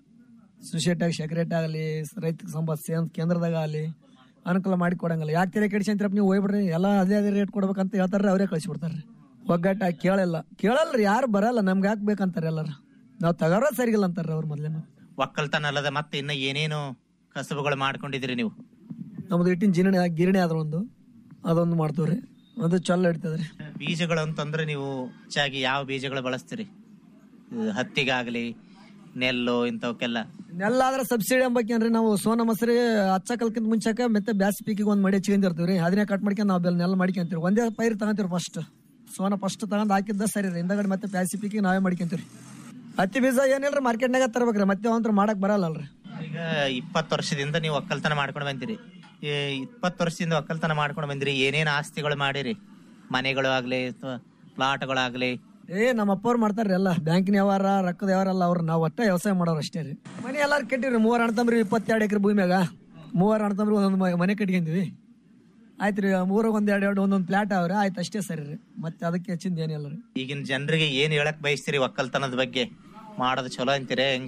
ಸುಶೆಟ್ಟಾಗ ಸೆಕ್ರೆಟ್ ಆಗಲಿ ರೈತ ಸಂಪತ್ ಕೇಂದ್ರದಾಗ ಆಗಲಿ ಅನುಕೂಲ ಮಾಡಿ ಕೊಡಂಗಿಲ್ಲ ಯಾಕೆ ತೆರೆ ಕೆಡಿಸಂತ್ರಪ್ಪ ನೀವು ಹೋಗ್ಬಿಡ್ರಿ ಎಲ್ಲ ಅದೇ ಅದೇ ರೇಟ್ ಕೊಡ್ಬೇಕಂತ ಹೇಳ್ತಾರ್ರಿ ಅವರೇ ಕಳಿಸ್ಬಿಡ್ತಾರ್ರಿ ಒಗ್ಗಟ್ಟ ಕೇಳಲ್ಲ ಕೇಳಲ್ರಿ ಯಾರು ಬರಲ್ಲ ನಮ್ಗೆ ಯಾಕೆ ಬೇಕಂತಾರೆ ಎಲ್ಲಾರು ನಾವು ತಗೋರ ಸರಿಗಿಲ್ಲ ಅಂತಾರ್ರಿ ಅವ್ರ ಮೊದ್ಲೇ ಒಕ್ಕಲ್ತನ ಅಲ್ಲದ ಮತ್ತೆ ಇನ್ನ ಏನೇನು ಕಸಬುಗಳು ಮಾಡ್ಕೊಂಡಿದ್ದೀರಿ ನೀವು ನಮ್ದು ಇಟ್ಟಿನ ಜಿರಣಿ ಗಿರಣಿ ಆದ್ರ ಒಂದು ಅದೊಂದು ಮಾಡ್ತೀವ್ರಿ ಅದು ಚೊಲ್ಲ ಹಿಡಿತದ್ರಿ ಬೀಜಗಳು ಅಂತಂದ್ರೆ ನೀವು ಹೆಚ್ಚಾಗಿ ಯಾವ ಬೀಜಗಳು ಬಳಸ್ತೀರಿ ಇದು ಹತ್ತಿಗಾಗ್ಲಿ ನೆಲ್ಲು ಇಂಥವಕ್ಕೆಲ್ಲ ನೆಲ್ಲಾದ್ರೆ ಸಬ್ಸಿಡಿ ಅಂಬಕೇನ್ರಿ ನಾವು ಸೋನ ಮಸರಿ ಹಚ್ಚಕಲ್ಕಿಂತ ಮುಂಚೆಕ ಮತ್ತೆ ಬ್ಯಾಸ್ ಪೀಕಿಗೆ ಒಂದ್ ಮಡಿ ಹಚ್ಕೊಂಡಿರ್ತೀವ್ರಿ ಅದನ್ನೇ ಕಟ್ ಮಾಡ್ಕೊಂಡು ನಾವು ಬೆಲ್ ನೆಲ್ ಮಾಡ್ಕೊಂತೀವಿ ಒಂದೇ ಪೈರ್ ತಗೊಂತೀವಿ ಫಸ್ಟ್ ಸೋನ ಫಸ್ಟ್ ತಗೊಂಡ್ ಹಾಕಿದ್ದ ಸರಿ ರೀ ಹಿಂದಗಡೆ ಮತ್ತೆ ಬ್ಯಾಸಿ ಪೀಕಿಗೆ ನಾವೇ ಮಾಡ್ಕೊಂತೀವ್ರಿ ಹತ್ತಿ ಬೀಜ ಏನಿಲ್ರಿ ಮಾರ್ಕೆಟ್ನಾಗ ತರ್ಬೇಕ್ರಿ ಮತ್ತೆ ಅವಂತ್ರ ಮಾಡಕ್ ಬರಲ್ಲಲ್ರಿ ಈಗ ಇಪ್ಪತ್ತು ವರ್ಷದಿಂದ ನೀವು ಒಕ್ಕಲ್ತನ ಮಾಡ್ಕೊಂಡು ಬಂದಿರಿ ಈ ಇಪ್ಪತ್ತು ವರ್ಷದಿಂದ ಒಕ್ಕಲ್ತನ ಮಾಡ್ಕೊಂಡು ಬಂದಿರಿ ಏನೇನು ಆಸ್ತಿಗಳು ಮಾಡಿರಿ ಮನೆಗಳು ಆಗ್ಲಿ ಅಥವಾ ಪ್ಲಾಟ್ಗಳಾಗ್ಲಿ ಏ ನಮ್ಮ ಅಪ್ಪವ್ರು ಮಾಡ್ತಾರ್ರಿ ಎಲ್ಲ ಬ್ಯಾಂಕಿನ ವ್ಯವಹಾರ ರೊಕ್ಕದ ವ್ಯವಹಾರ ಎಲ್ಲ ಅವ್ರು ನಾವು ಒಟ್ಟ ವ್ಯವಸಾಯ ಮಾಡೋರು ಅಷ್ಟೇ ರೀ ಮನೆ ಎಲ್ಲಾರು ಕಟ್ಟಿವ್ರಿ ಮೂವರ್ ಅಣ್ಣ ತಮ್ರಿ ಇಪ್ಪತ್ತೆರಡು ಎಕರೆ ಭೂಮಿಯಾಗ ಮೂವರ್ ಅಣ್ಣ ತಮ್ರಿ ಒಂದೊಂದು ಮ- ಮನೆ ಕಟ್ಕೊಂತೀವಿ ಆಯ್ತು ರೀ ಮೂರಾಗ ಒಂದ್ ಎರಡು ಎರಡು ಒಂದೊಂದು ಪ್ಲಾಟ್ ಅವ್ರಿ ಆಯ್ತು ಅಷ್ಟೇ ಸರಿ ರೀ ಮತ್ತೆ ಅದಕ್ಕೆ ಹೆಚ್ಚಿಂದ ಏನಿಲ್ಲ ರೀ ಈಗಿನ ಜನರಿಗೆ ಏನ್ ಹೇಳಕ್ ಬಯಸ್ತೀರಿ ಒಕ್ಕಲ್ತನದ ಬಗ್ಗೆ ಮಾಡೋದು ಚಲೋ ಅಂತೀರಿ ಹೆಂಗ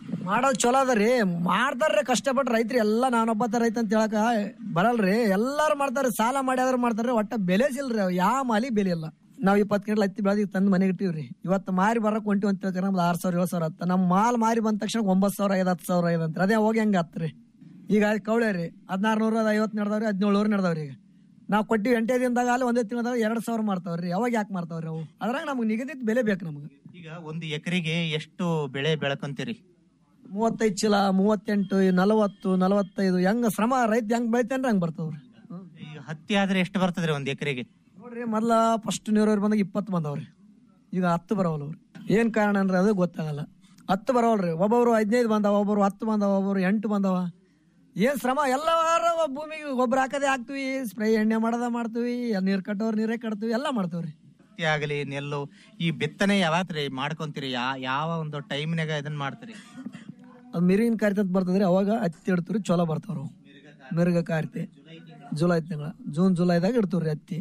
ಮಾಡೋದು ಚಲೋ ಅದ ರೀ ಮಾಡ್ತಾರ್ರಿ ಕಷ್ಟಪಟ್ಟು ರೈತರು ಎಲ್ಲ ನಾನೊಬ್ಬತ್ತ ರೈತ ಅಂತ ಹೇಳಕ ಬರಲ್ರಿ ಎಲ್ಲಾರು ಮಾಡ್ತಾರೆ ಸಾಲ ಮಾಡಿ ಆದ್ರೂ ಮಾಡ್ತಾರ್ರಿ ಒಟ್ಟ ಬೆಲೆ ಸಿಲ್ರಿ ಅವ್ ಯಾವ ಮಾಲಿ ಬೆಲೆ ಇಲ್ಲ ನಾವ್ ಇಪ್ಪತ್ತು ಗಂಟೆ ಹತ್ತಿ ಬೆಳೆದಿ ತಂದು ಮನೆಗೆ ಇಟ್ಟಿವ್ರಿ ಇವತ್ತು ಮಾರಿ ಬರಕ್ ಹೊಂಟಿವಿ ಅಂತ ಹೇಳ್ತಾರೆ ನಮ್ದು ಆರ್ ಸಾವಿರ ಏಳು ಸಾವಿರ ಹತ್ತ ನಮ್ಮ ಮಾಲ್ ಮಾರಿ ಬಂದ ತಕ್ಷಣ ಒಂಬತ್ತು ಸಾವಿರ ಐದು ಹತ್ತು ಸಾವಿರ ಐದು ಅಂತಾರೆ ಅದೇ ಹೋಗಿ ಹೆಂಗ ಹತ್ರಿ ಈಗ ಕವಳೆ ರೀ ಹದಿನಾರು ನೂರ ಐವತ್ತು ನಡೆದವ್ರಿ ಹದಿನೇಳು ನೂರು ನಡೆದವ್ರಿ ಈಗ ನಾವು ಕೊಟ್ಟಿವಿ ಎಂಟೇ ದಿನದಾಗ ಅಲ್ಲಿ ಒಂದೇ ತಿಂಗಳದಾಗ ಎರಡು ಸಾವಿರ ಮಾಡ್ತಾವ್ರಿ ಅವಾಗ ಯಾಕೆ ಮಾಡ್ತಾವ್ರಿ ಅವು ಅದ್ರಾಗ ನಮ್ಗೆ ನಿಗದಿತ ಬೆಲೆ ಬೇಕು ನಮ್ಗೆ ಈಗ ಒಂದು ಎಕರೆಗೆ ಎಷ್ಟು ಬೆಳೆ ಬೆಳಕೊಂತೀರಿ ಮೂವತ್ತೈದು ಚೀಲ ಮೂವತ್ತೆಂಟು ನಲವತ್ತು ನಲವತ್ತೈದು ಹೆಂಗ ಶ್ರಮ ರೈತ ಹೆಂಗ್ ಬೆಳಿತಾನ್ರಿ ಹಂಗ್ ಬರ್ತಾವ್ರಿ ಈಗ ಹತ್ತಿ ಆದ್ರೆ ಎಷ್ಟು ಬರ್ತದ್ರಿ ಒಂದು ಎಕರೆಗೆ ನೋಡ್ರಿ ಮೊದ್ಲ ಫಸ್ಟ್ ನೀರವ್ರು ಬಂದಾಗ ಇಪ್ಪತ್ತು ಬಂದವ್ರಿ ಈಗ ಹತ್ತು ಬರವಲ್ಲ ಅವ್ರಿ ಏನ್ ಕಾರಣ ಅಂದ್ರೆ ಅದು ಗೊತ್ತಾಗಲ್ಲ ಹತ್ತು ಬರವಲ್ರಿ ಒಬ್ಬೊಬ್ರು ಹದಿನೈದು ಬಂದವ ಒಬ್ಬರು ಹತ್ತು ಬಂದವ ಒಬ್ಬರು ಎಂಟು ಬಂದವ ಏನ್ ಶ್ರಮ ಎಲ್ಲಾರ ಭೂಮಿಗೆ ಗೊಬ್ಬರ ಹಾಕದೆ ಹಾಕ್ತಿವಿ ಸ್ಪ್ರೇ ಎಣ್ಣೆ ಮಾಡದ ಮಾಡ್ತೀವಿ ನೀರ್ ಕಟ್ಟೋರ್ ನೀರೇ ಕಟ್ತೀವಿ ಎಲ್ಲ ಮಾಡ್ತೀವ್ರಿ ಹತ್ತಿ ಆಗಲಿ ನೆಲ್ಲು ಈ ಬಿತ್ತನೆ ಯಾವತ್ರಿ ಮಾಡ್ಕೊಂತೀರಿ ಯಾ ಯಾವ ಒಂದು ಟೈಮ್ನಾಗ ಇದನ್ನ ಮಾಡ್ತೀರಿ ಅದು ಮಿರಿಗಿನ ಕಾರ್ತಿ ಅಂತ ಬರ್ತದ್ರಿ ಅವಾಗ ಹತ್ತಿ ಇಡ್ತೀವ್ರಿ ಚಲೋ ಬರ್ತಾವ್ರು ಅವು. ಮಿರ್ಗ ಕಾರ್ತಿ ಜುಲೈ ತಿಂಗಳ ಜೂನ್ ಜುಲೈದಾಗ ಇಡ್ತೀವ್ರಿ ಹತ್ತಿ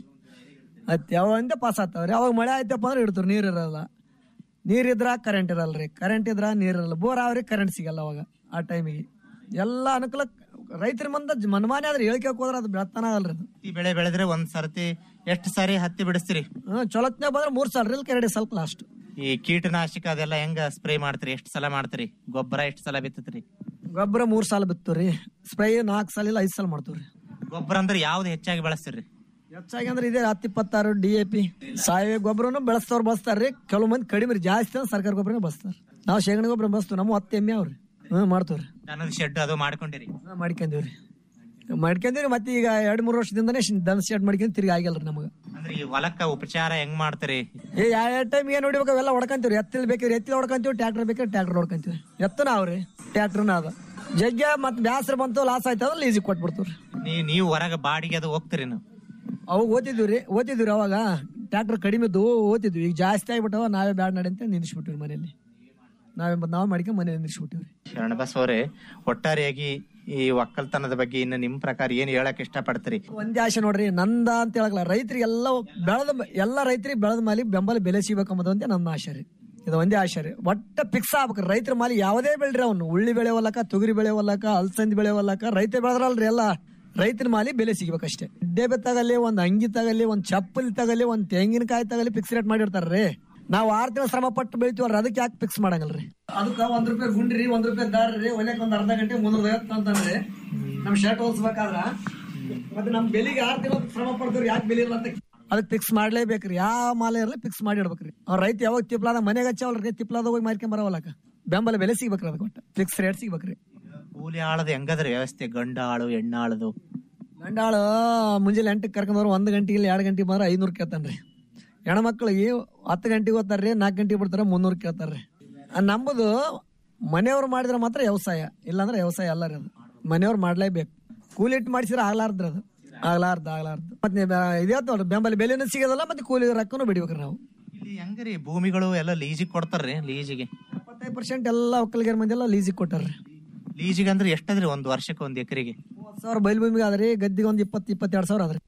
ಹತ್ತಿ ಅವಾಗಿಂದ ಪಾಸ್ ಆಗ್ತಾವ್ರಿ ಅವಾಗ ಮಳೆ ಆಯ್ತಪ್ಪ ಅಂದ್ರೆ ಇಡ್ತೀವ್ರಿ ನೀರ್ ಇರಲ್ಲ ನೀರ್ ಇದ್ರ ಕರೆಂಟ್ ಇರಲ್ರಿ ಕರೆಂಟ್ ಇದ್ರ ನೀರ್ ಇರಲ್ಲ ಬೋರ್ ಅವ್ರಿ ಕರೆಂಟ್ ಸಿಗಲ್ಲ ಅವಾಗ ಆ ಟೈಮಿಗೆ ಎಲ್ಲ ಅನುಕೂಲ ರೈತರ ಮುಂದೆ ಮನಮಾನೆ ಆದ್ರೆ ಹೇಳಿಕೆ ಹೋದ್ರೆ ಅದು ಬೆಳತಾನ ಆಗಲ್ರಿ ಅದು ಹತ್ತಿ ಬೆಳೆ ಬೆಳೆದ್ರೆ ಒಂದ್ ಸರ್ತಿ ಎಷ್ಟು ಸಾರಿ ಹತ್ತಿ ಬಿಡಿಸ್ತೀರಿ ಹ್ಮ್ ಚೊಲತ್ನೇ ಬಂದ್ರೆ ಮೂರ್ ಸಾವಿರ ಇಲ್ಲ ಎರಡು ಸ್ವಲ್ಪ ಲಾಸ್ಟ್ ಈ ಕೀಟನಾಶಕ ಅದೆಲ್ಲ ಹೆಂಗ ಸ್ಪ್ರೇ ಮಾಡ್ತೀರಿ ಎಷ್ಟು ಸಲ ಮಾಡ್ತೀರಿ ಗೊಬ್ಬರ ಎಷ್ಟು ಸಲ ಬಿತ್ತತ್ರಿ ಗೊಬ್ಬರ ಮೂರ್ ಸಾಲ ಬಿತ್ತವ್ರಿ ಸ್ಪ್ರೇ ನಾಲ್ಕು ಸಾಲ ಇಲ್ಲ ಐದು ಸಾಲ ಮಾಡ್ತೀವ್ರಿ ಗೊಬ್ಬರ ಅಂದ್ರೆ ಯಾವ್ದು ಹೆಚ್ಚಾಗಿ ಬಳಸ್ತೀರಿ ಹೆಚ್ಚಾಗಿ ಅಂದ್ರೆ ಇದೆ ಹತ್ತು ಇಪ್ಪತ್ತಾರು ಡಿ ಎ ಪಿ ಸಾವಯವ ಗೊಬ್ಬರನು ಬೆಳೆಸ್ತವ್ರು ಬಳಸ್ತಾರ್ರಿ ಕೆಲವು ಮಂದಿ ಕಡಿಮೆ ರೀ ಜಾಸ್ತಿ ಅಂದ್ರೆ ಸರ್ಕಾರ ಗೊಬ್ಬರನೇ ಬಳಸ್ತಾರ ನಾವು ಶೇಂಗಾ ಗೊಬ್ಬರ ಬಳಸ್ತೀವಿ ನಮ್ಮ ಹತ್ತು ಎಮ್ಮೆ ಅವ್ರಿ ಹ್ಮ್ ಮಾಡ್ತೇವ್ರಿ ದನದ ಶೆಡ್ ಅದು ಮಾಡ್ಕೊಂಡಿರಿ ಹಾ ಮಾಡ್ಕೊಂತೀವ್ರಿ ಮಾಡ್ಕೊಂತೀವ್ರಿ ಮತ್ತೆ ಈಗ ಎರಡ್ ಮೂರು ವರ್ಷದಿಂದನೇ ದನ ಶೆಡ್ ಮಾಡ್ಕೊಂಡ್ ತಿರ್ಗಿ ಆಗಿಲ್ರಿ ನಮಗ ಅಂದ್ರೆ ಈ ಹೊಲಕ್ಕ ಉಪಚಾರ ಹೆಂಗ್ ಮಾಡ್ತೀರಿ ಏ ಯಾವ ಟೈಮ್ ಏನ್ ನೋಡ್ಬೇಕು ಅವೆಲ್ಲ ಹೊಡ್ಕೊಂತೀವ್ರಿ ಎತ್ತಿಲ್ ಬೇಕಾದ್ರೆ ಎತ್ತಿಲ್ ಹೊಡ್ಕೊಂತೀವಿ ಟ್ಯಾಕ್ಟರ್ ಬೇಕಾದ್ರೆ ಟ್ಯಾಕ್ಟರ್ ಹೊಡ್ಕೊಂತೀವಿ ಎತ್ತನ ಅವ್ರಿ ಟ್ಯಾಕ್ಟರ್ನ ಅದ ಜಗ್ಗ ಮತ್ತೆ ಬ್ಯಾಸರ ಬಂತು ಲಾಸ್ ಆಯ್ತು ಅಂದ್ರೆ ಲೀಸಿಗೆ ಕೊಟ್ಬಿಡ್ತೀವ್ರಿ ನೀ ನೀವು ಹೊರಗ ಬಾಡಿಗೆ ಅದು ಹೋಗ್ತೀರಿ ನೀವು ಅವಾಗ ಓದಿದ್ವಿ ರೀ ಓದಿದ್ವಿ ಅವಾಗ ಟ್ಯಾಕ್ಟರ್ ಕಡಿಮೆ ಇದ್ದು ಓದಿದ್ವಿ ಈಗ ಜಾಸ್ತಿ ಆಗ್ಬಿಟ್ಟವ ನಾವೇ ಬ್ಯಾಡ ನಡಿ ಅಂತ ನಿಲ್ಲಿಸ್ಬಿಟ್ಟಿವಿ ಮನೆಯಲ್ಲಿ ನಾವೇ ಬಂದ್ ನಾವ್ ಮಾಡ್ಕೊಂಡು ಮನೇಲಿ ನಿಲ್ಲಿಸ್ಬಿಟ್ಟಿವ್ರಿ ಶರಣಬಸ್ ಅವರೇ ಒಟ್ಟಾರೆಯಾಗಿ ಈ ಒಕ್ಕಲ್ತನದ ಬಗ್ಗೆ ಇನ್ನು ನಿಮ್ ಪ್ರಕಾರ ಏನ್ ಹೇಳಕ್ ಇಷ್ಟಪಡ್ತೀರಿ ಒಂದೇ ಆಸೆ ನೋಡ್ರಿ ನಂದ ಅಂತ ಹೇಳಕ್ಲ ರೈತರಿಗೆ ಎಲ್ಲ ಬೆಳೆದ ಎಲ್ಲ ರೈತರಿಗೆ ಬೆಳೆದ ಮಾಲಿ ಬೆಂಬಲ ಬೆಲೆ ಸಿಗ್ಬೇಕಂಬುದು ಅಂತ ನನ್ನ ಆಶೆ ರೀ ಇದು ಒಂದೇ ಆಶೆ ರೀ ಒಟ್ಟ ಫಿಕ್ಸ್ ಆಗ್ಬೇಕು ರೈತರ ಮಾಲಿ ಯಾವುದೇ ಬೆಳ್ರಿ ಅವ್ನು ಉಳ್ಳಿ ಬೆಳೆ ಹೊಲಕ ತೊಗರಿ ಬೆಳೆ ಹೊಲಕ ಅಲ್ಸಂದಿ ಬೆಳೆ ಹೊಲಕ ರೈತ ಬೆಳೆದ್ರಲ್ರಿ ಎಲ್ಲ ರೈತರ ಮಾಲಿ ಬೆಲೆ ಸಿಗ್ಬೇಕಷ್ಟೇ ಡೆಬೆ ತಗಲಿ ಒಂದ್ ಅಂಗಿ ತಗಲಿ ಒಂದ್ ಚಪ್ಪಲಿ ತಗಲಿ ಒಂದ್ ತೆಂಗಿನಕಾಯಿ ತಗಲಿ ಫಿಕ್ಸ್ ರೇಟ್ ಮಾಡಿರ್ತಾರ್ರಿ ನಾವ್ ಆರ್ ತಿಂಗಳ ಶ್ರಮ ಪಟ್ಟು ಬೆಳಿತೀವಲ್ಲ ಅದಕ್ಕೆ ಯಾಕೆ ಫಿಕ್ಸ್ ಮಾಡಂಗಲ್ರಿ ಅದಕ್ಕ ಒಂದ್ ರೂಪಾಯಿ ಗುಂಡ್ರಿ ಒಂದ್ ರೂಪಾಯಿ ದಾರ್ರಿ ಒಲೆಕ್ ಒಂದ್ ಅರ್ಧ ಗಂಟೆ ಮುನ್ನೂರ ಐವತ್ತು ಅಂತಂದ್ರೆ ನಮ್ ಶರ್ಟ್ ಹೊಲ್ಸ್ಬೇಕಾದ್ರ ಮತ್ತೆ ನಮ್ ಬೆಲಿಗೆ ಆರ್ ತಿಂಗಳ ಶ್ರಮ ಪಡ್ತೀವ್ರಿ ಯಾಕೆ ಬೆಲೆ ಇಲ್ಲ ಅಂತ ಅದಕ್ಕೆ ಫಿಕ್ಸ್ ಮಾಡ್ಲೇಬೇಕ್ರಿ ಯಾವ ಮಾಲ ಇರಲಿ ಫಿಕ್ಸ್ ಮಾಡಿ ಇಡ್ಬೇಕ್ರಿ ಅವ್ರ ರೈತ ಯಾವಾಗ ತಿಪ್ಲಾದ ಮನೆಗೆ ಹಚ್ಚವಲ್ರಿ ತಿಪ್ಲಾದ ಹೋಗಿ ಮಾರ್ಕೊಂಡ್ ಬರವಲ್ಲಕ ಬೆಂಬಲ ಬೆಲೆ ಸಿಗ್ಬೇಕ್ರಿ ಅದಕ್ಕೆ ಒಟ್ಟು ಫಿಕ್ಸ್ ರೇಟ್ ಸಿಗ್ಬೇಕ್ರಿ ಕೂಲಿ ಆಳದ ಹೆಂಗದ್ರಿ ವ್ಯವಸ್ಥೆ ಗಂಡ ಆಳು ಹೆಣ್ಣ ಆಳದು ಗಂಡಾಳ ಮುಂಜಾನೆ ಎಂಟಕ್ಕೆ ಕರ್ಕೊಂಡ್ರು ಒಂದ್ ಗಂಟೆಗೆ ಇಲ್ಲ ಎರಡು ಗಂಟೆಗೆ ಬಂದ್ರೆ ಐನೂರು ಕೇಳ್ತಾನ್ರಿ ಹೆಣ್ಮಕ್ಳಿಗೆ ಹತ್ತು ಗಂಟೆಗೆ ಹೋಗ್ತಾರ್ರಿ ನಾಲ್ಕು ಗಂಟೆಗೆ ಬಿಡ್ತಾರೆ ಮುನ್ನೂರು ಕೇಳ್ತಾರ್ರಿ ಆ ನಂಬುದು ಮನೆಯವ್ರು ಮಾಡಿದ್ರೆ ಮಾತ್ರ ವ್ಯವಸಾಯ ಇಲ್ಲಾಂದ್ರೆ ವ್ಯವಸಾಯ ಅಲ್ಲ ರೀ ಅದು ಮನೆಯವ್ರು ಮಾಡ್ಲೇಬೇಕು ಕೂಲಿ ಇಟ್ಟು ಮಾಡಿಸಿದ್ರೆ ಆಗ್ಲಾರ್ದ್ರಿ ಅದು ಆಗ್ಲಾರ್ದು ಆಗ್ಲಾರ್ದು ಮತ್ತೆ ಇದೇ ನೋಡ್ರಿ ಬೆಂಬಲ ಬೆಲೆನೂ ಸಿಗೋದಲ್ಲ ಮತ್ತೆ ಕೂಲಿ ರೊಕ್ಕನೂ ಬಿಡ್ಬೇಕ್ರಿ ನಾವು ಇಲ್ಲಿ ಹೆಂಗ್ರಿ ಭೂಮಿಗಳು ಎಲ್ಲ ಲೀಜಿಗೆ ಕೊಡ್ತಾರ್ರಿ ಲೀಜಿಗೆ ಎಪ್ಪತ್ತೈದು ಪರ್ಸೆಂಟ್ ಎಲ್ಲ ಒಕ್ಕಲಿಗರ ಮಂದಿ ಎಲ್ಲ ಲೀಸಿಗೆ ಕೊಟ್ಟಾರ್ರಿ ಲೀಜಿಗೆ ಅಂದ್ರೆ ಎಷ್ಟದ್ರಿ ಒಂದ್ ವರ್ಷಕ್ಕೆ ಒಂದ್ ಎಕರೆಗೆ ಮೂವತ್ತು ಸಾವಿರ ಬಯಲು ಭೂಮಿಗೆ ಆದ್ರಿ ಗದ್ದಿಗೆ ಒಂದು ಇಪ್ಪತ್ತು ಇಪ್ಪತ್ತೆರಡು ಸಾವಿರ ಆದ್ರಿ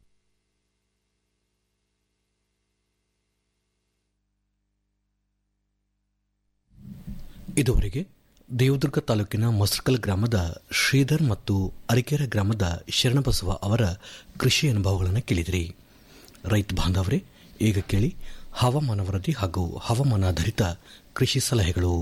ಇದುವರೆಗೆ ದೇವದುರ್ಗ ತಾಲೂಕಿನ ಮೊಸರ್ಕಲ್ ಗ್ರಾಮದ ಶ್ರೀಧರ್ ಮತ್ತು ಅರಿಕೆರೆ ಗ್ರಾಮದ ಶರಣಬಸವ ಅವರ ಕೃಷಿ ಅನುಭವಗಳನ್ನು ಕೇಳಿದಿರಿ ರೈತ ಬಾಂಧವರೇ ಈಗ ಕೇಳಿ ಹವಾಮಾನ ವರದಿ ಹಾಗೂ ಹವಾಮಾನಾಧಾರಿತ ಕೃಷಿ ಸಲಹೆಗಳು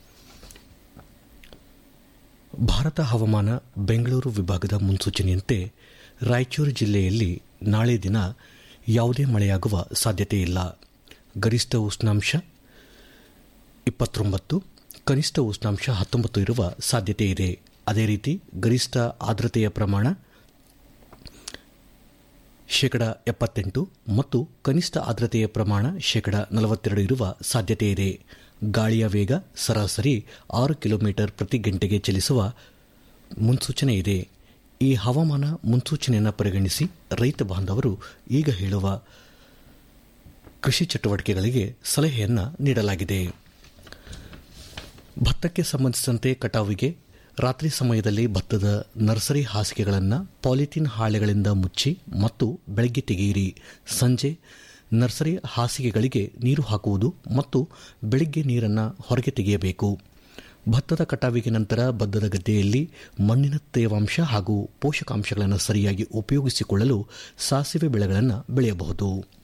ಭಾರತ ಹವಾಮಾನ ಬೆಂಗಳೂರು ವಿಭಾಗದ ಮುನ್ಸೂಚನೆಯಂತೆ ರಾಯಚೂರು ಜಿಲ್ಲೆಯಲ್ಲಿ ನಾಳೆ ದಿನ ಯಾವುದೇ ಮಳೆಯಾಗುವ ಸಾಧ್ಯತೆ ಇಲ್ಲ ಗರಿಷ್ಠ ಉಷ್ಣಾಂಶ ಇಪ್ಪತ್ತೊಂಬತ್ತು ಕನಿಷ್ಠ ಉಷ್ಣಾಂಶ ಹತ್ತೊಂಬತ್ತು ಇರುವ ಸಾಧ್ಯತೆ ಇದೆ ಅದೇ ರೀತಿ ಗರಿಷ್ಠ ಆರ್ದ್ರತೆಯ ಪ್ರಮಾಣ ಶೇಕಡ ಎಪ್ಪತ್ತೆಂಟು ಮತ್ತು ಕನಿಷ್ಠ ಆರ್ದ್ರತೆಯ ಪ್ರಮಾಣ ಶೇಕಡ ನಲವತ್ತೆರಡು ಇರುವ ಸಾಧ್ಯತೆ ಇದೆ ಗಾಳಿಯ ವೇಗ ಸರಾಸರಿ ಆರು ಕಿಲೋಮೀಟರ್ ಪ್ರತಿ ಗಂಟೆಗೆ ಚಲಿಸುವ ಮುನ್ಸೂಚನೆ ಇದೆ ಈ ಹವಾಮಾನ ಮುನ್ಸೂಚನೆಯನ್ನು ಪರಿಗಣಿಸಿ ರೈತ ಬಾಂಧವರು ಈಗ ಹೇಳುವ ಕೃಷಿ ಚಟುವಟಿಕೆಗಳಿಗೆ ಸಲಹೆಯನ್ನು ನೀಡಲಾಗಿದೆ ಭತ್ತಕ್ಕೆ ಸಂಬಂಧಿಸಿದಂತೆ ಕಟಾವಿಗೆ ರಾತ್ರಿ ಸಮಯದಲ್ಲಿ ಭತ್ತದ ನರ್ಸರಿ ಹಾಸಿಗೆಗಳನ್ನು ಪಾಲಿಥೀನ್ ಹಾಳೆಗಳಿಂದ ಮುಚ್ಚಿ ಮತ್ತು ಬೆಳಗ್ಗೆ ತೆಗೆಯಿರಿ ಸಂಜೆ ನರ್ಸರಿ ಹಾಸಿಗೆಗಳಿಗೆ ನೀರು ಹಾಕುವುದು ಮತ್ತು ಬೆಳಿಗ್ಗೆ ನೀರನ್ನು ಹೊರಗೆ ತೆಗೆಯಬೇಕು ಭತ್ತದ ಕಟಾವಿಗೆ ನಂತರ ಭತ್ತದ ಗದ್ದೆಯಲ್ಲಿ ಮಣ್ಣಿನ ತೇವಾಂಶ ಹಾಗೂ ಪೋಷಕಾಂಶಗಳನ್ನು ಸರಿಯಾಗಿ ಉಪಯೋಗಿಸಿಕೊಳ್ಳಲು ಸಾಸಿವೆ ಬೆಳೆಗಳನ್ನು ಬೆಳೆಯಬಹುದು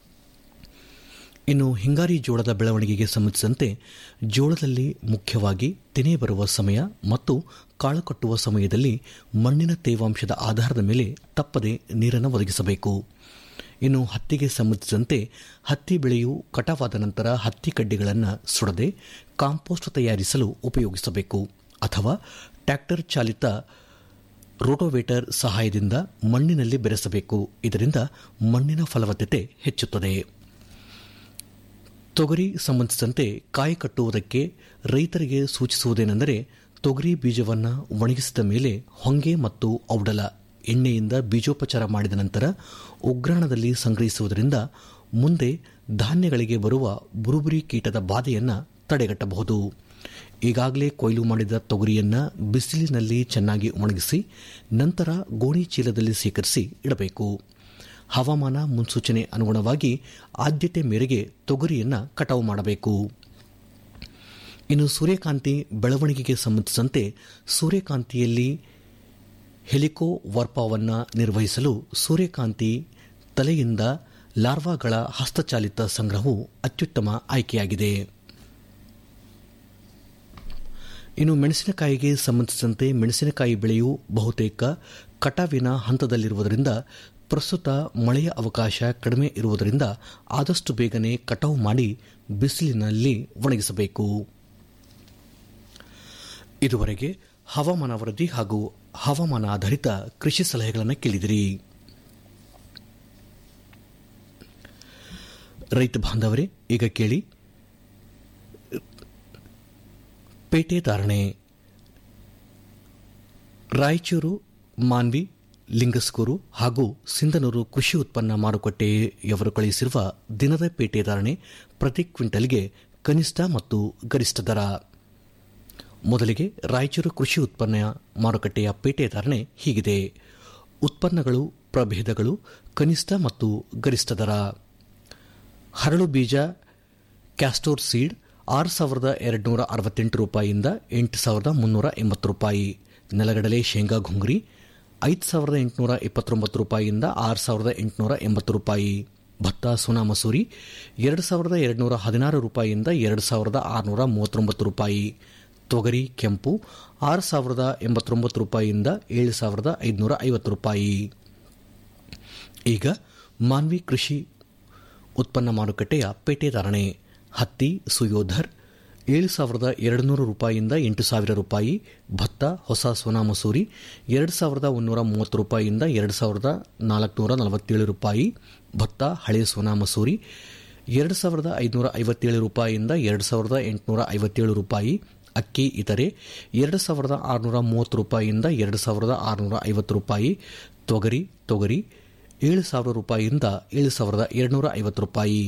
ಇನ್ನು ಹಿಂಗಾರಿ ಜೋಳದ ಬೆಳವಣಿಗೆಗೆ ಸಂಬಂಧಿಸಿದಂತೆ ಜೋಳದಲ್ಲಿ ಮುಖ್ಯವಾಗಿ ತೆನೆ ಬರುವ ಸಮಯ ಮತ್ತು ಕಾಳು ಕಟ್ಟುವ ಸಮಯದಲ್ಲಿ ಮಣ್ಣಿನ ತೇವಾಂಶದ ಆಧಾರದ ಮೇಲೆ ತಪ್ಪದೆ ನೀರನ್ನು ಒದಗಿಸಬೇಕು ಇನ್ನು ಹತ್ತಿಗೆ ಸಂಬಂಧಿಸಿದಂತೆ ಹತ್ತಿ ಬೆಳೆಯು ಕಟಾವಾದ ನಂತರ ಹತ್ತಿ ಕಡ್ಡಿಗಳನ್ನು ಸುಡದೆ ಕಾಂಪೋಸ್ಟ್ ತಯಾರಿಸಲು ಉಪಯೋಗಿಸಬೇಕು ಅಥವಾ ಟ್ರ್ಯಾಕ್ಟರ್ ಚಾಲಿತ ರೋಟೋವೇಟರ್ ಸಹಾಯದಿಂದ ಮಣ್ಣಿನಲ್ಲಿ ಬೆರೆಸಬೇಕು ಇದರಿಂದ ಮಣ್ಣಿನ ಫಲವತ್ತತೆ ಹೆಚ್ಚುತ್ತದೆ ತೊಗರಿ ಸಂಬಂಧಿಸಿದಂತೆ ಕಾಯಿ ಕಟ್ಟುವುದಕ್ಕೆ ರೈತರಿಗೆ ಸೂಚಿಸುವುದೇನೆಂದರೆ ತೊಗರಿ ಬೀಜವನ್ನು ಒಣಗಿಸಿದ ಮೇಲೆ ಹೊಂಗೆ ಮತ್ತು ಔಡಲ ಎಣ್ಣೆಯಿಂದ ಬೀಜೋಪಚಾರ ಮಾಡಿದ ನಂತರ ಉಗ್ರಾಣದಲ್ಲಿ ಸಂಗ್ರಹಿಸುವುದರಿಂದ ಮುಂದೆ ಧಾನ್ಯಗಳಿಗೆ ಬರುವ ಬುರುಬುರಿ ಕೀಟದ ಬಾಧೆಯನ್ನು ತಡೆಗಟ್ಟಬಹುದು ಈಗಾಗಲೇ ಕೊಯ್ಲು ಮಾಡಿದ ತೊಗರಿಯನ್ನು ಬಿಸಿಲಿನಲ್ಲಿ ಚೆನ್ನಾಗಿ ಒಣಗಿಸಿ ನಂತರ ಗೋಣಿ ಚೀಲದಲ್ಲಿ ಸೇಕರಿಸಿ ಇಡಬೇಕು ಹವಾಮಾನ ಮುನ್ಸೂಚನೆ ಅನುಗುಣವಾಗಿ ಆದ್ಯತೆ ಮೇರೆಗೆ ತೊಗರಿಯನ್ನು ಕಟಾವು ಮಾಡಬೇಕು ಇನ್ನು ಸೂರ್ಯಕಾಂತಿ ಬೆಳವಣಿಗೆಗೆ ಸಂಬಂಧಿಸಿದಂತೆ ಸೂರ್ಯಕಾಂತಿಯಲ್ಲಿ ಹೆಲಿಕೋ ವರ್ಪವನ್ನು ನಿರ್ವಹಿಸಲು ಸೂರ್ಯಕಾಂತಿ ತಲೆಯಿಂದ ಲಾರ್ವಾಗಳ ಹಸ್ತಚಾಲಿತ ಸಂಗ್ರಹವು ಅತ್ಯುತ್ತಮ ಆಯ್ಕೆಯಾಗಿದೆ ಇನ್ನು ಮೆಣಸಿನಕಾಯಿಗೆ ಸಂಬಂಧಿಸಿದಂತೆ ಮೆಣಸಿನಕಾಯಿ ಬೆಳೆಯು ಬಹುತೇಕ ಕಟಾವಿನ ಹಂತದಲ್ಲಿರುವುದರಿಂದ ಪ್ರಸ್ತುತ ಮಳೆಯ ಅವಕಾಶ ಕಡಿಮೆ ಇರುವುದರಿಂದ ಆದಷ್ಟು ಬೇಗನೆ ಕಟಾವು ಮಾಡಿ ಬಿಸಿಲಿನಲ್ಲಿ ಒಣಗಿಸಬೇಕು ಇದುವರೆಗೆ ಹವಾಮಾನ ವರದಿ ಹಾಗೂ ಹವಾಮಾನ ಆಧಾರಿತ ಕೃಷಿ ಸಲಹೆಗಳನ್ನು ಕೇಳಿದಿರಿ ರೈತ ಬಾಂಧವರೇ ಈಗ ಕೇಳಿ ಪೇಟೆ ಧಾರಣೆ ರಾಯಚೂರು ಮಾನ್ವಿ ಲಿಂಗಸ್ಕೂರು ಹಾಗೂ ಸಿಂಧನೂರು ಕೃಷಿ ಉತ್ಪನ್ನ ಮಾರುಕಟ್ಟೆಯವರು ಕಳುಹಿಸಿರುವ ದಿನದ ಪೇಟೆ ಧಾರಣೆ ಪ್ರತಿ ಕ್ವಿಂಟಲ್ಗೆ ಕನಿಷ್ಠ ಮತ್ತು ಗರಿಷ್ಠ ದರ ಮೊದಲಿಗೆ ರಾಯಚೂರು ಕೃಷಿ ಉತ್ಪನ್ನ ಮಾರುಕಟ್ಟೆಯ ಪೇಟೆ ಧಾರಣೆ ಹೀಗಿದೆ ಉತ್ಪನ್ನಗಳು ಪ್ರಭೇದಗಳು ಕನಿಷ್ಠ ಮತ್ತು ಗರಿಷ್ಠ ದರ ಹರಳು ಬೀಜ ಕ್ಯಾಸ್ಟೋರ್ ಸೀಡ್ ಆರು ಸಾವಿರದ ಎರಡುನೂರ ಅರವತ್ತೆಂಟು ರೂಪಾಯಿಯಿಂದ ಎಂಟು ಸಾವಿರದ ಮುನ್ನೂರ ಎಂಬತ್ತು ರೂಪಾಯಿ ನೆಲಗಡಲೆ ಶೇಂಗಾ ಘುಂಗ್ರಿ ಐದು ಸಾವಿರದ ಎಂಟುನೂರ ಇಪ್ಪತ್ತೊಂಬತ್ತು ರೂಪಾಯಿಯಿಂದ ಆರು ಸಾವಿರದ ಎಂಟುನೂರ ಎಂಬತ್ತು ರೂಪಾಯಿ ಭತ್ತ ಸೋನಾ ಮಸೂರಿ ಎರಡು ಸಾವಿರದ ಎರಡುನೂರ ಹದಿನಾರು ರೂಪಾಯಿಯಿಂದ ಎರಡು ಸಾವಿರದ ಆರುನೂರ ಮೂವತ್ತೊಂಬತ್ತು ರೂಪಾಯಿ ತೊಗರಿ ಕೆಂಪು ಆರು ಸಾವಿರದ ಎಂಬತ್ತೊಂಬತ್ತು ರೂಪಾಯಿಯಿಂದ ಏಳು ಸಾವಿರದ ಐದುನೂರ ಐವತ್ತು ರೂಪಾಯಿ ಈಗ ಮಾನ್ವಿ ಕೃಷಿ ಉತ್ಪನ್ನ ಮಾರುಕಟ್ಟೆಯ ಪೇಟೆ ಧಾರಣೆ ಹತ್ತಿ ಸುಯೋಧರ್ ಏಳು ಸಾವಿರದ ಎರಡುನೂರು ರೂಪಾಯಿಯಿಂದ ಎಂಟು ಸಾವಿರ ರೂಪಾಯಿ ಭತ್ತ ಹೊಸ ಸೋನಾ ಮಸೂರಿ ಎರಡು ಸಾವಿರದ ಒಂದೂರ ಮೂವತ್ತು ರೂಪಾಯಿಯಿಂದ ಎರಡು ಸಾವಿರದ ನಾಲ್ಕುನೂರ ನಲವತ್ತೇಳು ರೂಪಾಯಿ ಭತ್ತ ಹಳೆ ಸೋನಾ ಮಸೂರಿ ಎರಡು ಸಾವಿರದ ಐದುನೂರ ಐವತ್ತೇಳು ರೂಪಾಯಿಯಿಂದ ಎರಡು ಸಾವಿರದ ಎಂಟುನೂರ ಐವತ್ತೇಳು ರೂಪಾಯಿ ಅಕ್ಕಿ ಇತರೆ ಎರಡು ಸಾವಿರದ ಆರುನೂರ ಮೂವತ್ತು ರೂಪಾಯಿಯಿಂದ ಎರಡು ಸಾವಿರದ ಆರುನೂರ ಐವತ್ತು ರೂಪಾಯಿ ತೊಗರಿ ತೊಗರಿ ಏಳು ಸಾವಿರ ರೂಪಾಯಿಯಿಂದ ಏಳು ಸಾವಿರದ ಎರಡುನೂರ ಐವತ್ತು ರೂಪಾಯಿ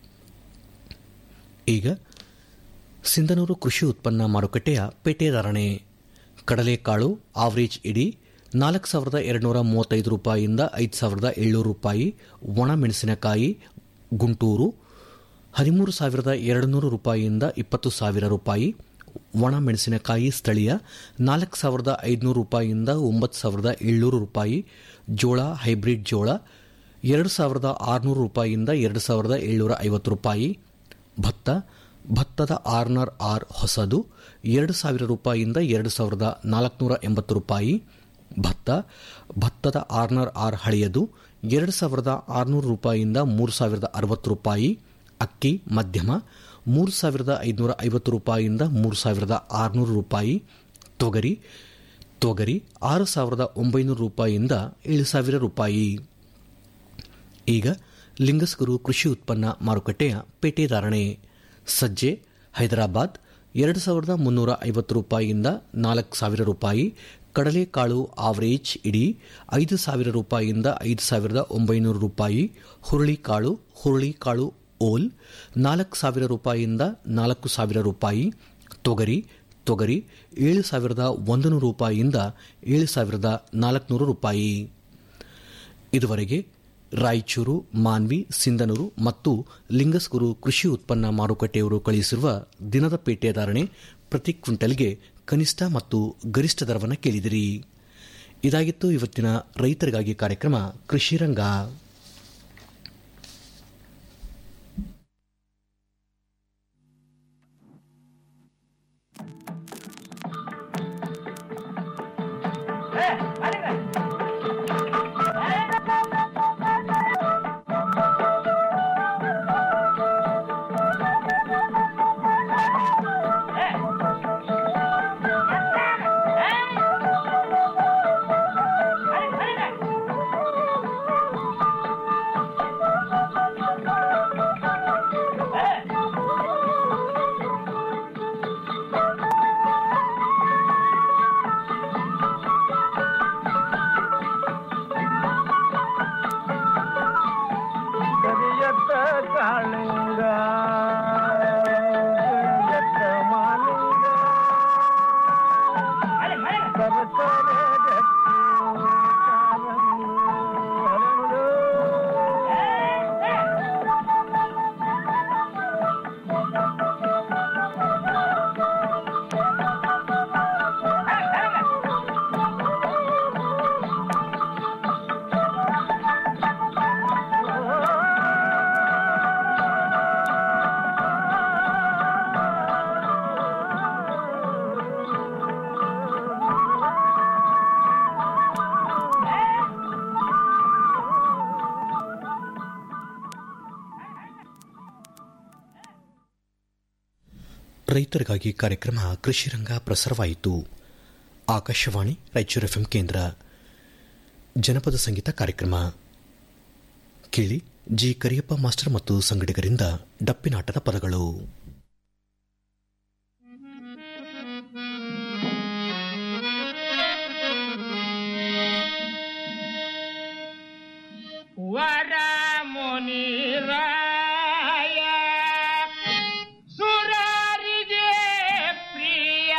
ಈಗ ಸಿಂಧನೂರು ಕೃಷಿ ಉತ್ಪನ್ನ ಮಾರುಕಟ್ಟೆಯ ಪೇಟೆ ಧಾರಣೆ ಕಡಲೆಕಾಳು ಆವರೇಜ್ ಇಡಿ ನಾಲ್ಕು ಸಾವಿರದ ಎರಡುನೂರ ಮೂವತ್ತೈದು ರೂಪಾಯಿಯಿಂದ ಐದು ಸಾವಿರದ ಏಳ್ನೂರು ರೂಪಾಯಿ ಒಣ ಮೆಣಸಿನಕಾಯಿ ಗುಂಟೂರು ಹದಿಮೂರು ಸಾವಿರದ ಎರಡುನೂರು ರೂಪಾಯಿಯಿಂದ ಇಪ್ಪತ್ತು ಸಾವಿರ ರೂಪಾಯಿ ಒಣ ಮೆಣಸಿನಕಾಯಿ ಸ್ಥಳೀಯ ನಾಲ್ಕು ಸಾವಿರದ ಐದುನೂರು ರೂಪಾಯಿಯಿಂದ ಒಂಬತ್ತು ಸಾವಿರದ ಏಳ್ನೂರು ರೂಪಾಯಿ ಜೋಳ ಹೈಬ್ರಿಡ್ ಜೋಳ ಎರಡು ಸಾವಿರದ ಆರುನೂರು ರೂಪಾಯಿಯಿಂದ ಎರಡು ಸಾವಿರದ ಏಳ್ನೂರ ಐವತ್ತು ರೂಪಾಯಿ ಭತ್ತ ಭತ್ತದ ಆರ್ನರ್ ಆರ್ ಹೊಸದು ಎರಡು ಸಾವಿರ ರೂಪಾಯಿಯಿಂದ ಎರಡು ಸಾವಿರದ ನಾಲ್ಕುನೂರ ಎಂಬತ್ತು ರೂಪಾಯಿ ಭತ್ತ ಭತ್ತದ ಆರ್ನರ್ ಆರ್ ಹಳೆಯದು ಎರಡು ಸಾವಿರದ ಆರುನೂರು ರೂಪಾಯಿಯಿಂದ ಮೂರು ಸಾವಿರದ ಅರವತ್ತು ರೂಪಾಯಿ ಅಕ್ಕಿ ಮಧ್ಯಮ ಮೂರು ಸಾವಿರದ ಐದುನೂರ ಐವತ್ತು ರೂಪಾಯಿಯಿಂದ ಮೂರು ಸಾವಿರದ ಆರುನೂರು ರೂಪಾಯಿ ತೊಗರಿ ತೊಗರಿ ಆರು ಸಾವಿರದ ಒಂಬೈನೂರು ರೂಪಾಯಿಯಿಂದ ಏಳು ಸಾವಿರ ರೂಪಾಯಿ ಈಗ ಲಿಂಗಸ್ಗುರು ಕೃಷಿ ಉತ್ಪನ್ನ ಮಾರುಕಟ್ಟೆಯ ಪೇಟೆ ಧಾರಣೆ ಸಜ್ಜೆ ಹೈದರಾಬಾದ್ ಎರಡು ಸಾವಿರದ ಮುನ್ನೂರ ಐವತ್ತು ರೂಪಾಯಿಯಿಂದ ನಾಲ್ಕು ಸಾವಿರ ರೂಪಾಯಿ ಕಡಲೆಕಾಳು ಆವರೇಜ್ ಇಡಿ ಐದು ಸಾವಿರ ರೂಪಾಯಿಯಿಂದ ಐದು ಸಾವಿರದ ಒಂಬೈನೂರು ರೂಪಾಯಿ ಹುರುಳಿಕಾಳು ಹುರುಳಿಕಾಳು ಓಲ್ ನಾಲ್ಕು ಸಾವಿರ ರೂಪಾಯಿಯಿಂದ ನಾಲ್ಕು ಸಾವಿರ ರೂಪಾಯಿ ತೊಗರಿ ತೊಗರಿ ಏಳು ಸಾವಿರದ ಒಂದು ನೂರು ರೂಪಾಯಿಯಿಂದ ಏಳು ಸಾವಿರದ ನಾಲ್ಕುನೂರು ರೂಪಾಯಿ ಇದುವರೆಗೆ ರಾಯಚೂರು ಮಾನ್ವಿ ಸಿಂಧನೂರು ಮತ್ತು ಲಿಂಗಸ್ಗುರು ಕೃಷಿ ಉತ್ಪನ್ನ ಮಾರುಕಟ್ಟೆಯವರು ಕಳುಹಿಸಿರುವ ದಿನದ ಪೇಟೆ ಧಾರಣೆ ಪ್ರತಿ ಕ್ವಿಂಟಲ್ಗೆ ಕನಿಷ್ಠ ಮತ್ತು ಗರಿಷ್ಠ ದರವನ್ನು ಕೇಳಿದಿರಿ ಇದಾಗಿತ್ತು ಇವತ್ತಿನ ರೈತರಿಗಾಗಿ ಕಾರ್ಯಕ್ರಮ ಕೃಷಿ ರಂಗ ಕರಿಯತ್ತ ಕಾಳಿಂಗ ಕರಿಯತ್ತ ಮಾಲಿಂಗ ಸರಸರ ಗಟ್ಟಿ ಕಾಲಂದು ಹರಳು. ರೈತರಿಗಾಗಿ ಕಾರ್ಯಕ್ರಮ ಕೃಷಿ ರಂಗ ಪ್ರಸಾರವಾಯಿತು ಆಕಾಶವಾಣಿ ರಾಯಚೂರು ಎಫ್ಎಂ ಕೇಂದ್ರ ಜನಪದ ಸಂಗೀತ ಕಾರ್ಯಕ್ರಮ ಕೇಳಿ ಜಿ ಕರಿಯಪ್ಪ ಮಾಸ್ಟರ್ ಮತ್ತು ಸಂಗಡಿಗರಿಂದ ಡಪ್ಪಿನಾಟದ ಪದಗಳು ವರ ಮುನಿರಾಯ ಸುರರಿಗೆ ಪ್ರಿಯ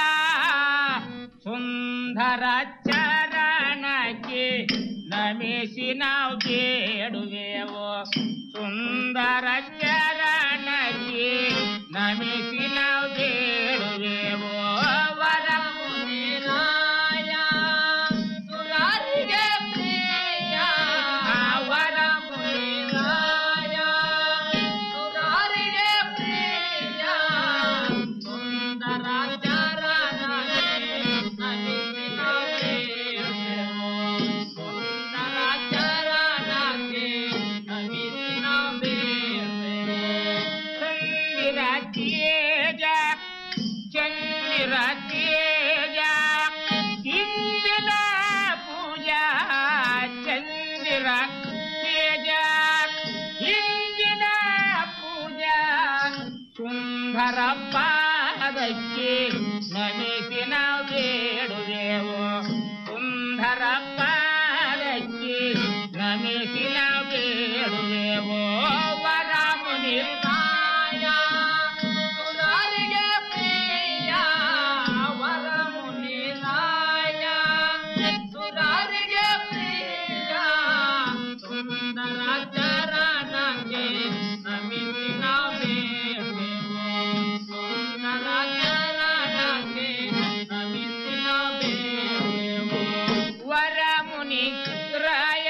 ಸುಂದರ ಚರಣಕ್ಕೆ ನಮಿಸಿ ನಾವು ಬೇಡುವೆವು ಸುಂದರ ಚರಣಕ್ಕೆ ನಮಿಸಿ ನಾವು ಬೇಡುವೆವು ವರ ಮುನಿರಾಯ ಸುರರಿಗೆ ಪ್ರಿಯ ವರ ಮುನಿರಾಯ ಸುರರಿಗೆ ಪ್ರಿಯ ಸುಂದರ ಚರಣಕ್ಕೆ ನಮಿಸಿ ನಾವು ಬೇಡುವೆವು ಸುಂದರ ಚರಣಕ್ಕೆ ನಮಿಸಿ ನಾವು ಬೇಡುವೆವು ಚಂದಿರ ತೇಜ ಚಂದಿರ ತೇಜ ಇಂದಿನ ಪೂಜಾ ಚಂದಿರ ತೇಜ ಇಂದಿನ ಪೂಜಾ ಸುಂದರ ಪಾದಕ್ಕೆ ನಮಿಸಿ ನಾವು ಬೇಡುವೆವು ಸುಂದರ ಪಾದಕ್ಕೆ ನಮಿಸಿ ನಾವು ಬೇಡುವೆವು ವರ ಮುನಿರಾಯ ಸುರರಿಗೆ ಪ್ರಿಯ ವರ ಮುನಿರಾಯ ಸುರರಿಗೆ ಪ್ರಿಯ ಸುಂದರ ಚರಣಕ್ಕೆ ನಮಿಸಿ ನಾವು ಬೇಡುವೆವು ಸುಂದರ ಚರಣಕ್ಕೆ ನಮಿಸಿ ನಾವು ಬೇಡುವೆವು ವರ ಮುನಿ ರಾಯ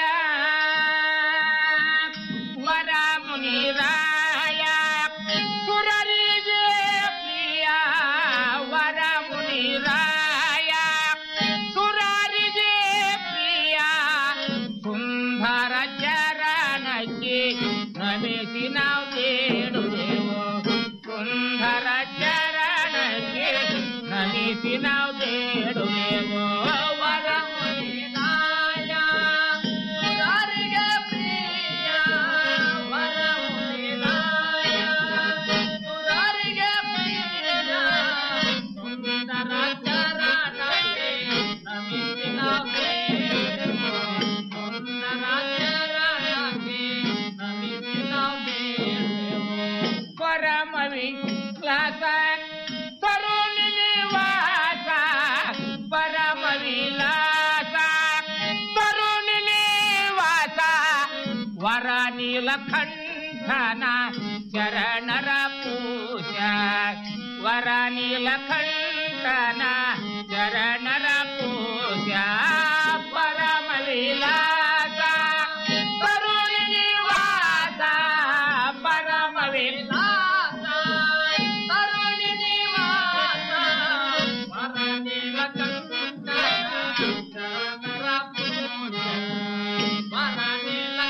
ವರ ಮುನಿರಾಯ ಸುರರಿಗೆ ಪ್ರಿಯ ವರ ಮುನಿರಾಯ ಸುರರಿಗೆ ಪ್ರಿಯ ಸುಂದರ ಚರಣಕ್ಕೆ ನಮಿಸಿ ನಾವು ಬೇಡುವೆವು ಸುಂದರ ಚರಣಕ್ಕೆ ನಮಿಸಿ ನಾವು ಬೇಡುವೆವು ವರ ಮುನಿರಾಯ ಸುರರಿಗೆ ಪ್ರಿಯ ವರ ಮುನಿರಾಯ ಸುರರಿಗೆ ಪ್ರಿಯ ಸುಂದರ ಚರಣಕ್ಕೆ ನಮಿಸಿ ನಾವು ಬೇಡುವೆವು ಸುಂದರ ಚರಣಕ್ಕೆ ನಮಿಸಿ ನಾವು ಬೇಡುವೆವು ಪರಮ ವಿಲಾಸ ತರುಣಿ ನಿವಾಸ ಪರಮ ವಿಲಾಸ ತರುಣಿ ನಿವಾಸ ವರ ನೀಲಕಂಠನ ಚರಣರ ಪೂಜ ವರ ನೀಲಕಂಠನ ಶರಣರ ಪೂಜಾ ಪರಮ ವಿಲಾಸ ಕರುಣಿ ನಿವಾಸ ಪರಮ ವಿಲಾಸ ಕರುಣಿ ನಿವಾಸ ಪರನಿಲ ಶರಣರ ಪೂಜಾ ಪರನಿಲ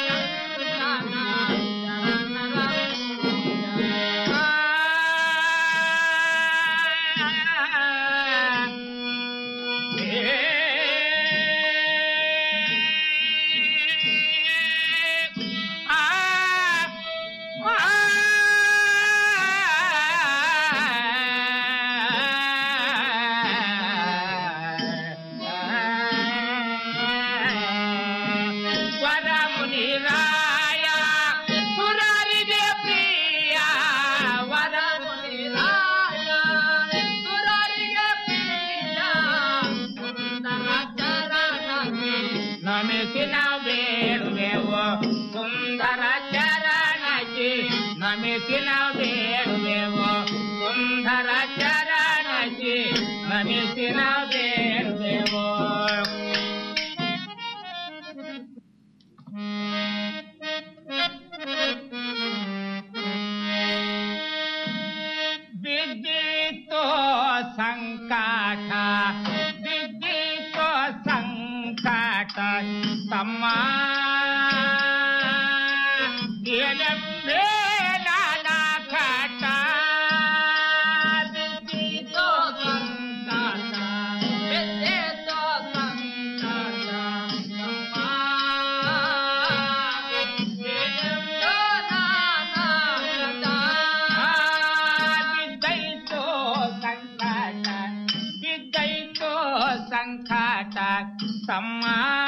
ವರಮುನಿರಾಯ ಸುರರಿಗೆ ಪ್ರಿಯ ವರಮುನಿರಾಯ ಸುರರಿಗೆ ಪ್ರಿಯ ಸುಂದರ ಚರಣಕ್ಕೆ ನಮಿಸಿನ ಬೇಡುವೆವು ಸುಂದರ ಚರಣಕ್ಕೆ ನಮಿಸಿನ ಬೇಡುವೆವು ಸುಂದರ ಚರಣಕ್ಕೆ ನಮಿಸಿನ ಬೇಡುವೆವು ಬಿದ್ದಿತೋ ಸಂಕಟ ಬಿದ್ದಿತೋ ಸಂಕಟ ತಮ್ಮ ಎಲೆಂಬೆ ನಾನ ಕಟ ಬಿದ್ದಿತೋ ಸಂಕಟ ಬಿದ್ದಿತೋ ಸಂಕಟ ತಮ್ಮ ಎಲೆಂಬೆ ನಾನ ಕಟ ಬಿದ್ದೈತೋ ಸಂಕಟ ಬಿದ್ದೈತೋ ಸಂಕಟ ತಮ್ಮ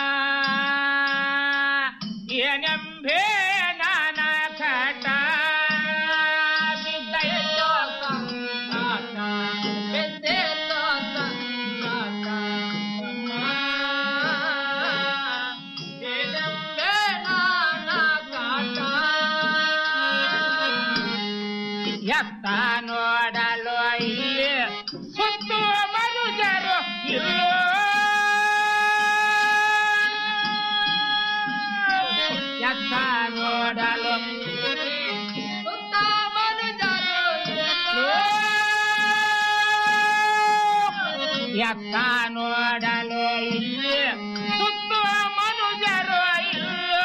ಏನೆಂಬೆ ನಾನ ಕಟ ಬಿದ್ದೈತೋ ಸಂಕಟ ಬಿದ್ದೈತೋ ಸಂಕಟ ತಮ್ಮ ಏನೆಂಬೆ ನಾನ ಕಟ ಎತ್ತ ನೋಡಲು ಇಲ್ಲಿ ಸುತ್ತು ಮನುಜರು ಇಲ್ಲೋ ಎತ್ತ ನೋಡಲು ಸುತ್ತ ಮನುಜರು ಇಲ್ಲೋ ಎತ್ತ ನೋಡಲು ಇಲ್ಲಿ ಸುತ್ತು ಮನುಜರು ಇಲ್ಲೋ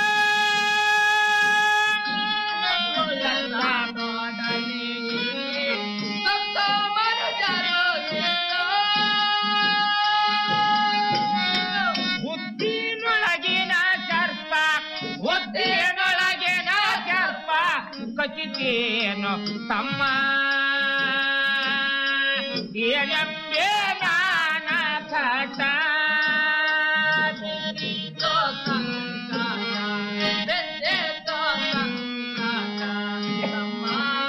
ಎತ್ತ ನೋಡಲಿ ಸುತ್ತ ಮನುಜರು ಇಲ್ಲೋ ಹುತ್ತಿನೊಳಗಿನ ಸರ್ಪ ಹುತ್ತಿನೊಳಗಿನ ಸರ್ಪ ಕಚಿತೇನು ತಮ್ಮ ಏನೆಂಬೆ ನಾನ ಕಟ ಬೆಂದಿತೋ ಸಂಕಟ ಬೆಂದಿತೋ ಸಂಕಟ ತಮ್ಮ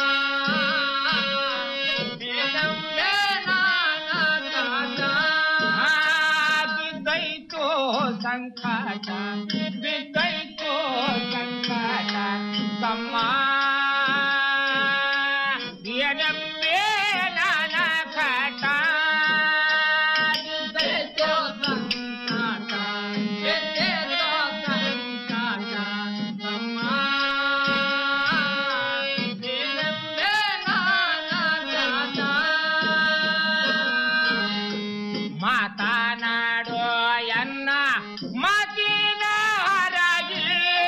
ಏನೆಂಬೆ ನಾನ ಕಟ ಬಿದ್ದೈತೋ ಸಂಕಟ ಬಿದ್ದೈತೋ ಸಂಕಟ ತಮ್ಮ ಎಡಂಬೆ ನಾನ ಕಟ ಬಿದ್ದೈತೋ ಸಂಕಟ ಬಿದ್ದೈತೋ ಸಂಕಟ ತಮ್ಮ ಎಡಂಬೆ ನಾನ ಕಟ ಮಾತನಾಡೋ ಎನ್ನ ಮಾತಿನ ಹೊರಗೆ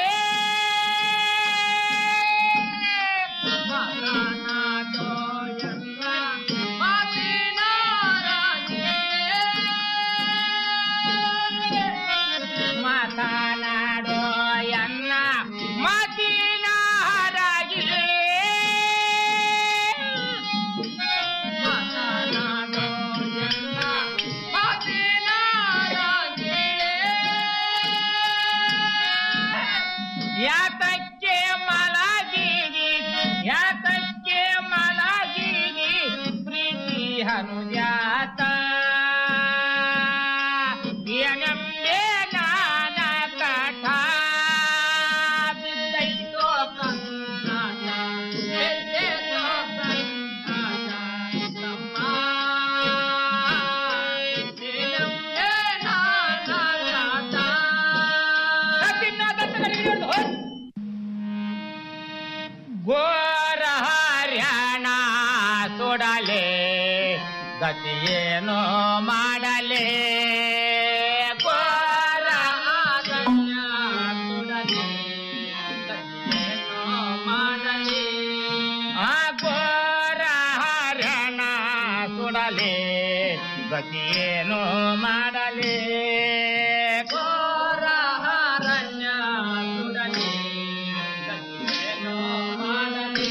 ಮಾತನಾಡೋ ಎನ್ನ ಮಾತಿನ ಹೊರಗೆ ಮಾತನಾಡೋ ಎನ್ನ ಮಾತಿನ ಹೊರಗೆ ಮಾತನಾಡೋ ಎನ್ನ ಮಾತಿನ ಹೊರಗೆ ಯಾತಕ್ಕೆ ಮಲಗಿರಿ ಯಾತಕ್ಕೆ ಮಲಗಿರಿ ಪ್ರೀತಿ ಹನುಜಾತ ಏನಂಬೆ ನಾನ ಕಠ ಬಿದ್ದೈತೋ ಕಂಕಾಟ ಬಿದ್ದೈತೋ ಕಂಕಾಟ ತಮ್ಮ ಘೋರ ಹರ್ಯಾಣ ಸುಡಲೆ ಗತಿಯೇನೋ ಮಾಡಲೆ ಘೋರ ಹರ್ಯಾಣ ಸುಡಲೆ ಗತಿಯೇನೋ ಮಾಡಲೆ ಆ ಘೋರ ಹರ್ಯಾಣ ಸುಡಲೆ ಗತಿಯೇನೋ ಮಾಡಲೆ ಘೋರ ಹರಣ್ಯ ಸುಡಲೆ ಗತಿಯೇನೋ ಮಾಡಲೆ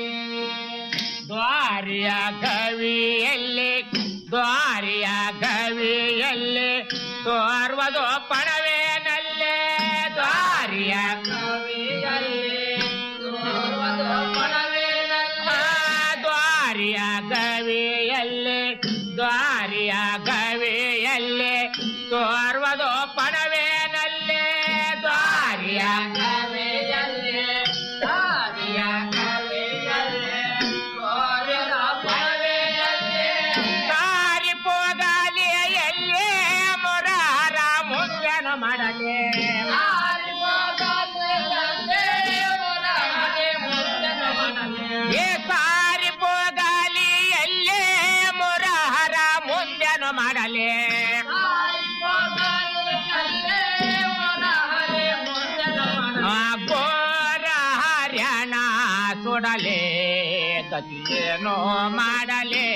ದ್ವಾರಿಯ ಗವಿಯಲ್ಲಿ ದ್ವಾರಿಯ ಗವಿಯಲ್ಲಿ ತೋರ್ವದು ಪಣವೇನಲ್ಲೇ ದ್ವಾರಿಯ ಗವಿಯಲ್ಲಿ ತೋರ್ವದು ಪಣವೇನಲ್ಲ ದ್ವಾರಿಯ ಗವಿಯಲ್ಲಿ ದ್ವಾರಿಯ ಗವಿಯಲ್ಲಿ ತೋರ್ವದು ಪಣವೇನಲ್ಲೇ ದ್ವಾರಿಯ ಗವಿಯಲ್ಲಿ ದ್ವಾರಿಯ ಗವಿಯಲ್ಲಿ ತೋರ್ವದು ಪಣವೇನಲ್ಲೇ ದಾರಿ ಪೋಗಾಲಿಯಲ್ಲೇ ಮುರಾರ ಮುಂಜನ ಮಾಡಲೇ ದಾರಿ ಪೋಗಾಲಿಯಲ್ಲೇ ಮುರಾರ ಮುಂಜನ ಮಾಡಲೇ ಏ ಸಾರಿ ಪೋಗಾಲಿಯಲ್ಲೇ ಮುರಾರ ಮುಂಜನ ಮಾಡಲೇ ಆ ಗೋರ ಹರ್ಯಾಣ ಸುಡಲೆ ಗತಿಯೇನೋ ಮಾಡಲೇ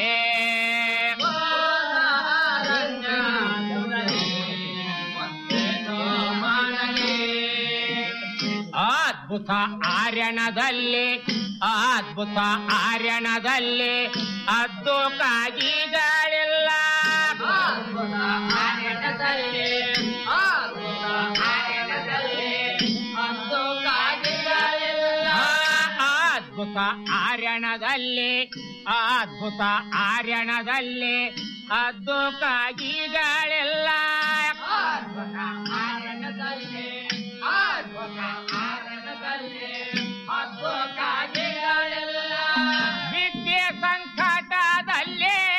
ಅದ್ಭುತ ಆರ್ಯಣದಲ್ಲಿ ಅದ್ಭುತ ಆರ್ಯಣದಲ್ಲಿ ಅದ್ದು ಕಾಗಿಗಳಿಲ್ಲ ಅದ್ಭುತ ಆರ್ಯಣದಲ್ಲಿ ಅದ್ಭುತ ಆರ್ಯಣದಲ್ಲಿ ಅದ್ದು ಕಾಗಿಗಳಿಲ್ಲ ಅದ್ಭುತ ಆರ್ಯಣದಲ್ಲಿ ಅದ್ಭುತ ಆರ್ಯಣದಲ್ಲಿ ಅದ್ದು ಕಾಗಿಗಳೆಲ್ಲ